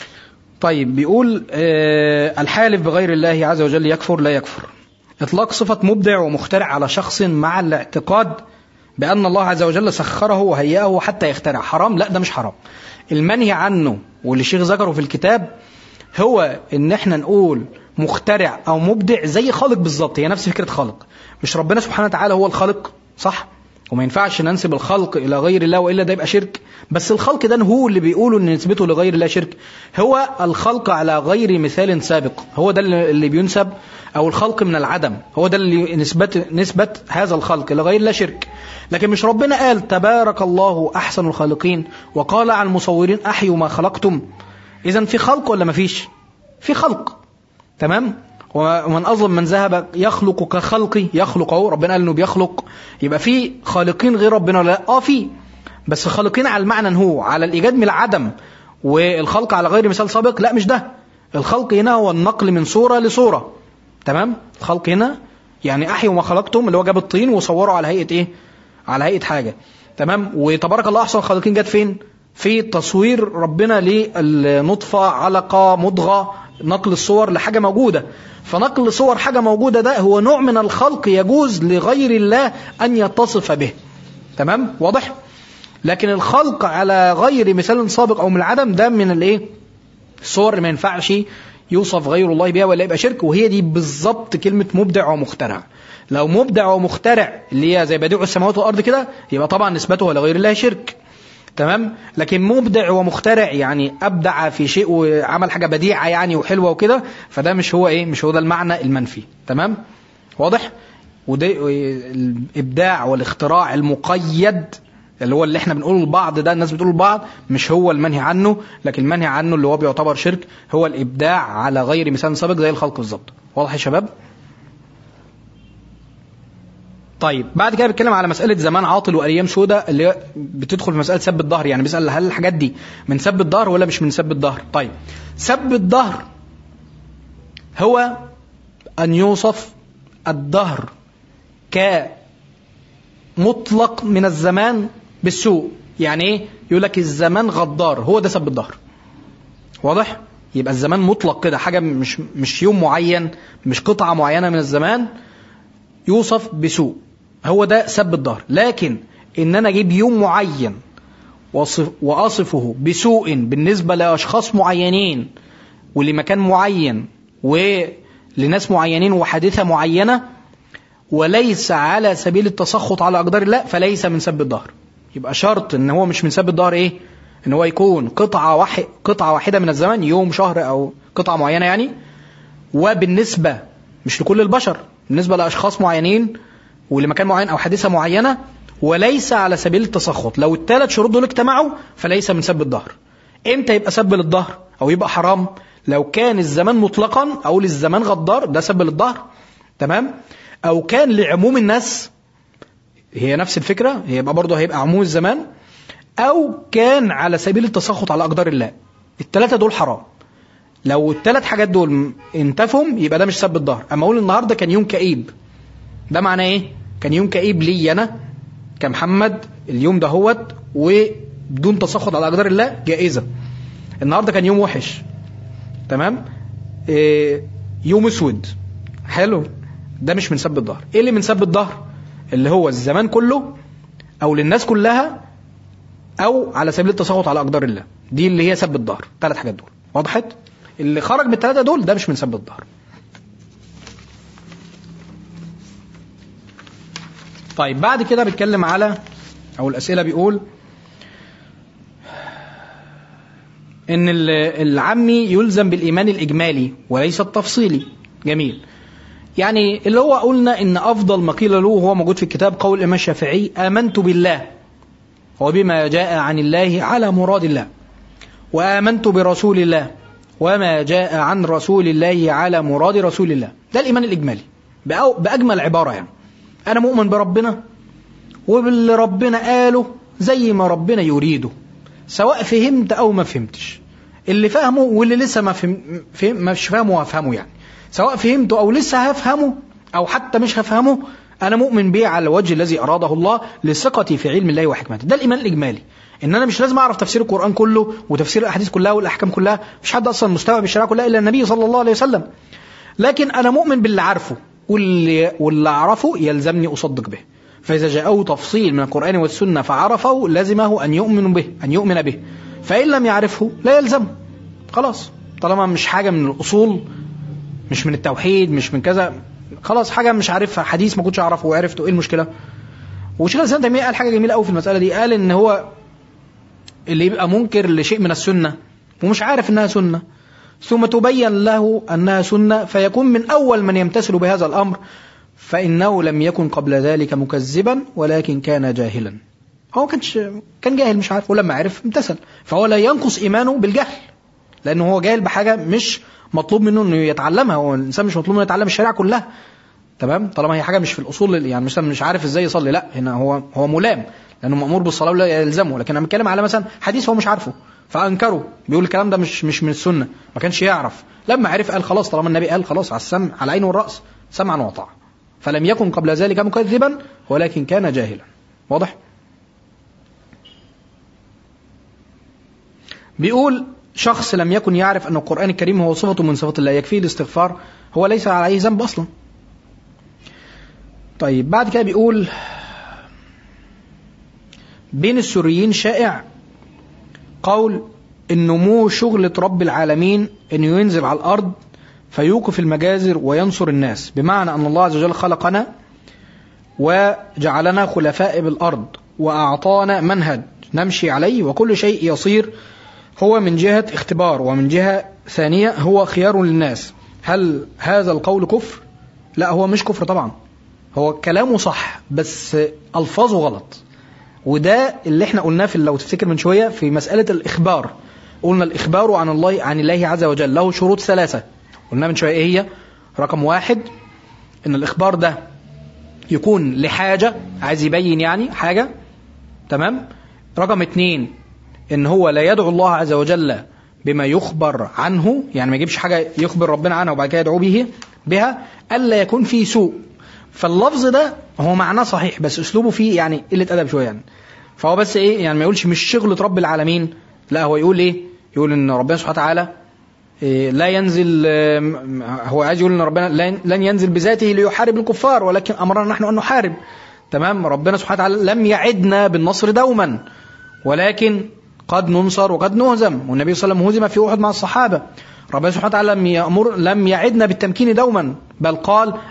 طيب بيقول آه الحالف بغير الله عز وجل يكفر لا يكفر اطلاق صفه مبدع ومخترع على شخص مع الاعتقاد بان الله عز وجل سخره وهيئه حتى يخترع حرام لا ده مش حرام المنهي عنه واللي الشيخ ذكره في الكتاب هو ان احنا نقول مخترع او مبدع زي خالق بالظبط هي نفس فكره خالق مش ربنا سبحانه وتعالى هو الخالق صح وما ينفعش ننسب الخلق الى غير الله والا ده يبقى شرك بس الخلق ده هو اللي بيقولوا ان نسبته لغير الله شرك هو الخلق على غير مثال سابق هو ده اللي بينسب او الخلق من العدم هو ده اللي نسبة نسبة هذا الخلق لغير الله شرك لكن مش ربنا قال تبارك الله احسن الخالقين وقال عن المصورين احيوا ما خلقتم اذا في خلق ولا ما فيش في خلق تمام ومن اظلم من ذهب يخلق كخلقي يخلق اهو ربنا قال انه بيخلق يبقى في خالقين غير ربنا ولا لا اه في بس خالقين على المعنى هو على الايجاد من العدم والخلق على غير مثال سابق لا مش ده الخلق هنا هو النقل من صوره لصوره تمام الخلق هنا يعني احيوا ما خلقتم اللي هو جاب الطين وصوروا على هيئه ايه على هيئه حاجه تمام وتبارك الله احسن الخالقين جت فين في تصوير ربنا للنطفه علقه مضغه نقل الصور لحاجه موجوده فنقل صور حاجه موجوده ده هو نوع من الخلق يجوز لغير الله ان يتصف به تمام واضح لكن الخلق على غير مثال سابق او من العدم ده من الايه الصور اللي ما ينفعش يوصف غير الله بها ولا يبقى شرك وهي دي بالظبط كلمه مبدع ومخترع لو مبدع ومخترع اللي هي زي بديع السماوات والارض كده يبقى طبعا نسبته لغير الله شرك تمام لكن مبدع ومخترع يعني ابدع في شيء وعمل حاجه بديعه يعني وحلوه وكده فده مش هو ايه مش هو ده المعنى المنفي تمام واضح وده الابداع والاختراع المقيد اللي هو اللي احنا بنقوله لبعض ده الناس بتقول لبعض مش هو المنهي عنه لكن المنهي عنه اللي هو بيعتبر شرك هو الابداع على غير مثال سابق زي الخلق بالظبط واضح يا شباب طيب بعد كده بيتكلم على مسألة زمان عاطل وأيام سودة اللي بتدخل في مسألة سب الظهر يعني بيسأل هل الحاجات دي من سب الظهر ولا مش من سب الظهر طيب سب الظهر هو أن يوصف الظهر كمطلق من الزمان بالسوء يعني ايه يقول لك الزمان غدار هو ده سب الظهر واضح يبقى الزمان مطلق كده حاجة مش مش يوم معين مش قطعة معينة من الزمان يوصف بسوء هو ده سب الظهر لكن ان انا اجيب يوم معين وصف واصفه بسوء بالنسبه لاشخاص معينين ولمكان معين ولناس معينين وحادثه معينه وليس على سبيل التسخط على اقدار الله فليس من سب الظهر يبقى شرط ان هو مش من سب الظهر ايه ان هو يكون قطعة واحد قطعة واحدة من الزمن يوم شهر او قطعة معينة يعني وبالنسبة مش لكل البشر بالنسبة لاشخاص معينين ولمكان معين او حادثة معينة وليس على سبيل التسخط لو الثلاث شروط دول اجتمعوا فليس من سب الظهر امتى يبقى سب للظهر او يبقى حرام لو كان الزمان مطلقا او للزمان غدار ده سب للظهر تمام او كان لعموم الناس هي نفس الفكرة هي يبقى برضه هيبقى عموم الزمان او كان على سبيل التسخط على اقدار الله الثلاثة دول حرام لو الثلاث حاجات دول انتفهم يبقى ده مش سب الظهر اما اقول النهارده كان يوم كئيب ده معناه ايه كان يوم كئيب لي انا كمحمد اليوم ده هوت وبدون تسخط على اقدار الله جائزه النهارده كان يوم وحش تمام إيه يوم اسود حلو ده مش من سب الظهر ايه اللي من سب الظهر اللي هو الزمان كله او للناس كلها او على سبيل التسخط على اقدار الله دي اللي هي سب الظهر ثلاث حاجات دول وضحت اللي خرج من الثلاثه دول ده مش من سب الظهر طيب بعد كده بيتكلم على او الاسئله بيقول ان العمي يلزم بالايمان الاجمالي وليس التفصيلي جميل يعني اللي هو قلنا ان افضل ما قيل له هو موجود في الكتاب قول الامام الشافعي امنت بالله وبما جاء عن الله على مراد الله وامنت برسول الله وما جاء عن رسول الله على مراد رسول الله ده الايمان الاجمالي باجمل عباره يعني انا مؤمن بربنا وباللي ربنا قاله زي ما ربنا يريده سواء فهمت او ما فهمتش اللي فهمه واللي لسه ما فهم, فهم مش فاهمه هفهمه يعني سواء فهمته او لسه هفهمه او حتى مش هفهمه انا مؤمن به على الوجه الذي اراده الله لثقتي في علم الله وحكمته ده الايمان الاجمالي ان انا مش لازم اعرف تفسير القران كله وتفسير الاحاديث كلها والاحكام كلها مش حد اصلا مستوعب الشريعه كلها الا النبي صلى الله عليه وسلم لكن انا مؤمن باللي عارفه واللي واللي اعرفه يلزمني اصدق به فاذا جاءه تفصيل من القران والسنه فعرفه لزمه ان يؤمن به ان يؤمن به فان لم يعرفه لا يلزمه خلاص طالما مش حاجه من الاصول مش من التوحيد مش من كذا خلاص حاجه مش عارفها حديث ما كنتش اعرفه وعرفته ايه المشكله وشيخ الاسلام تيميه قال حاجه جميله قوي في المساله دي قال ان هو اللي يبقى منكر لشيء من السنه ومش عارف انها سنه ثم تبين له انها سنه فيكون من اول من يمتثل بهذا الامر فانه لم يكن قبل ذلك مكذبا ولكن كان جاهلا هو كانش كان جاهل مش عارف ولما عرف امتثل فهو لا ينقص ايمانه بالجهل لانه هو جاهل بحاجه مش مطلوب منه انه يتعلمها هو الانسان مش مطلوب منه يتعلم الشريعه كلها تمام طالما هي حاجه مش في الاصول يعني مثلا مش عارف ازاي يصلي لا هنا هو هو ملام لانه مامور بالصلاه ولا يلزمه لكن انا بتكلم على مثلا حديث هو مش عارفه فانكره بيقول الكلام ده مش مش من السنه ما كانش يعرف لما عرف قال خلاص طالما النبي قال خلاص على السمع على العين والراس سمعا وطاعه فلم يكن قبل ذلك مكذبا ولكن كان جاهلا واضح بيقول شخص لم يكن يعرف أن القرآن الكريم هو صفة من صفات الله يكفيه الاستغفار هو ليس عليه ذنب أصلا طيب بعد كده بيقول بين السوريين شائع قول النمو شغلة رب العالمين انه ينزل على الارض فيوقف المجازر وينصر الناس بمعنى ان الله عز وجل خلقنا وجعلنا خلفاء بالارض واعطانا منهج نمشي عليه وكل شيء يصير هو من جهة اختبار ومن جهة ثانية هو خيار للناس هل هذا القول كفر؟ لا هو مش كفر طبعا هو كلامه صح بس ألفاظه غلط وده اللي احنا قلناه في لو تفتكر من شوية في مسألة الإخبار قلنا الإخبار عن الله عن الله عز وجل له شروط ثلاثة قلنا من شوية ايه هي رقم واحد ان الإخبار ده يكون لحاجة عايز يبين يعني حاجة تمام رقم اتنين ان هو لا يدعو الله عز وجل بما يخبر عنه يعني ما يجيبش حاجه يخبر ربنا عنها وبعد كده يدعو به بها الا يكون فيه سوء فاللفظ ده هو معناه صحيح بس اسلوبه فيه يعني قله ادب شويه يعني فهو بس ايه يعني ما يقولش مش شغله رب العالمين لا هو يقول ايه يقول ان ربنا سبحانه وتعالى إيه لا ينزل هو عايز يقول ان ربنا لن ينزل بذاته ليحارب الكفار ولكن امرنا نحن ان نحارب تمام ربنا سبحانه وتعالى لم يعدنا بالنصر دوما ولكن قد ننصر وقد نهزم والنبي صلى الله عليه وسلم هزم في احد مع الصحابه ربنا سبحانه وتعالى لم يأمر لم يعدنا بالتمكين دوما بل قال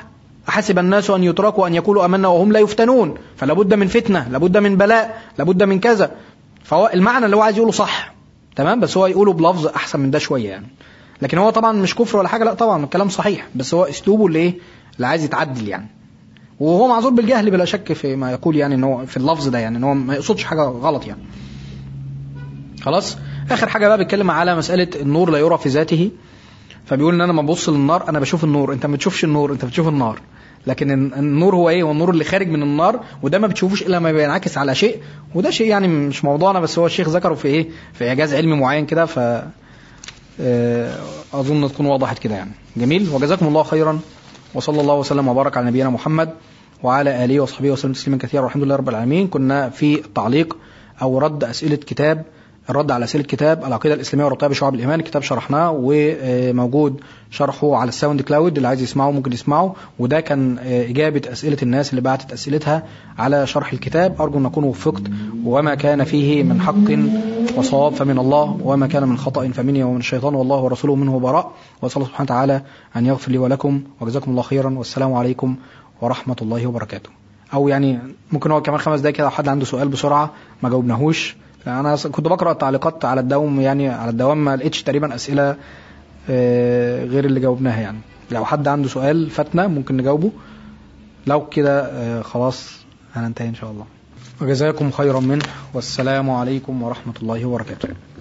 أحسب الناس أن يتركوا أن يقولوا أمنا وهم لا يفتنون فلا بد من فتنة لابد من بلاء لابد من كذا فهو المعنى اللي هو عايز يقوله صح تمام بس هو يقوله بلفظ أحسن من ده شوية يعني لكن هو طبعا مش كفر ولا حاجة لا طبعا الكلام صحيح بس هو أسلوبه اللي إيه اللي عايز يتعدل يعني وهو معذور بالجهل بلا شك في ما يقول يعني ان هو في اللفظ ده يعني ان هو ما يقصدش حاجه غلط يعني خلاص اخر حاجه بقى بيتكلم على مساله النور لا يرى في ذاته فبيقول ان انا لما ببص للنار انا بشوف النور انت ما بتشوفش النور انت بتشوف النار لكن النور هو ايه هو النور اللي خارج من النار وده ما بتشوفوش الا لما بينعكس على شيء وده شيء يعني مش موضوعنا بس هو الشيخ ذكره في ايه في اعجاز علمي معين كده ف اظن تكون وضحت كده يعني جميل وجزاكم الله خيرا وصلى الله وسلم وبارك على نبينا محمد وعلى اله وصحبه وسلم تسليما كثيرا والحمد لله رب العالمين كنا في تعليق او رد اسئله كتاب الرد على اسئله كتاب العقيده الاسلاميه وربطها بشعب الايمان كتاب شرحناه وموجود شرحه على الساوند كلاود اللي عايز يسمعه ممكن يسمعه وده كان اجابه اسئله الناس اللي بعتت اسئلتها على شرح الكتاب ارجو ان اكون وفقت وما كان فيه من حق وصواب فمن الله وما كان من خطا فمني ومن الشيطان والله ورسوله منه براء واسال الله سبحانه وتعالى ان يغفر لي ولكم وجزاكم الله خيرا والسلام عليكم ورحمه الله وبركاته او يعني ممكن هو كمان خمس دقايق كده لو حد عنده سؤال بسرعه ما جاوبناهوش انا كنت بقرا التعليقات على الدوام يعني على الدوام ما لقيتش تقريبا اسئله غير اللي جاوبناها يعني لو حد عنده سؤال فاتنا ممكن نجاوبه لو كده خلاص هننتهي ان شاء الله وجزاكم خيرا منه والسلام عليكم ورحمه الله وبركاته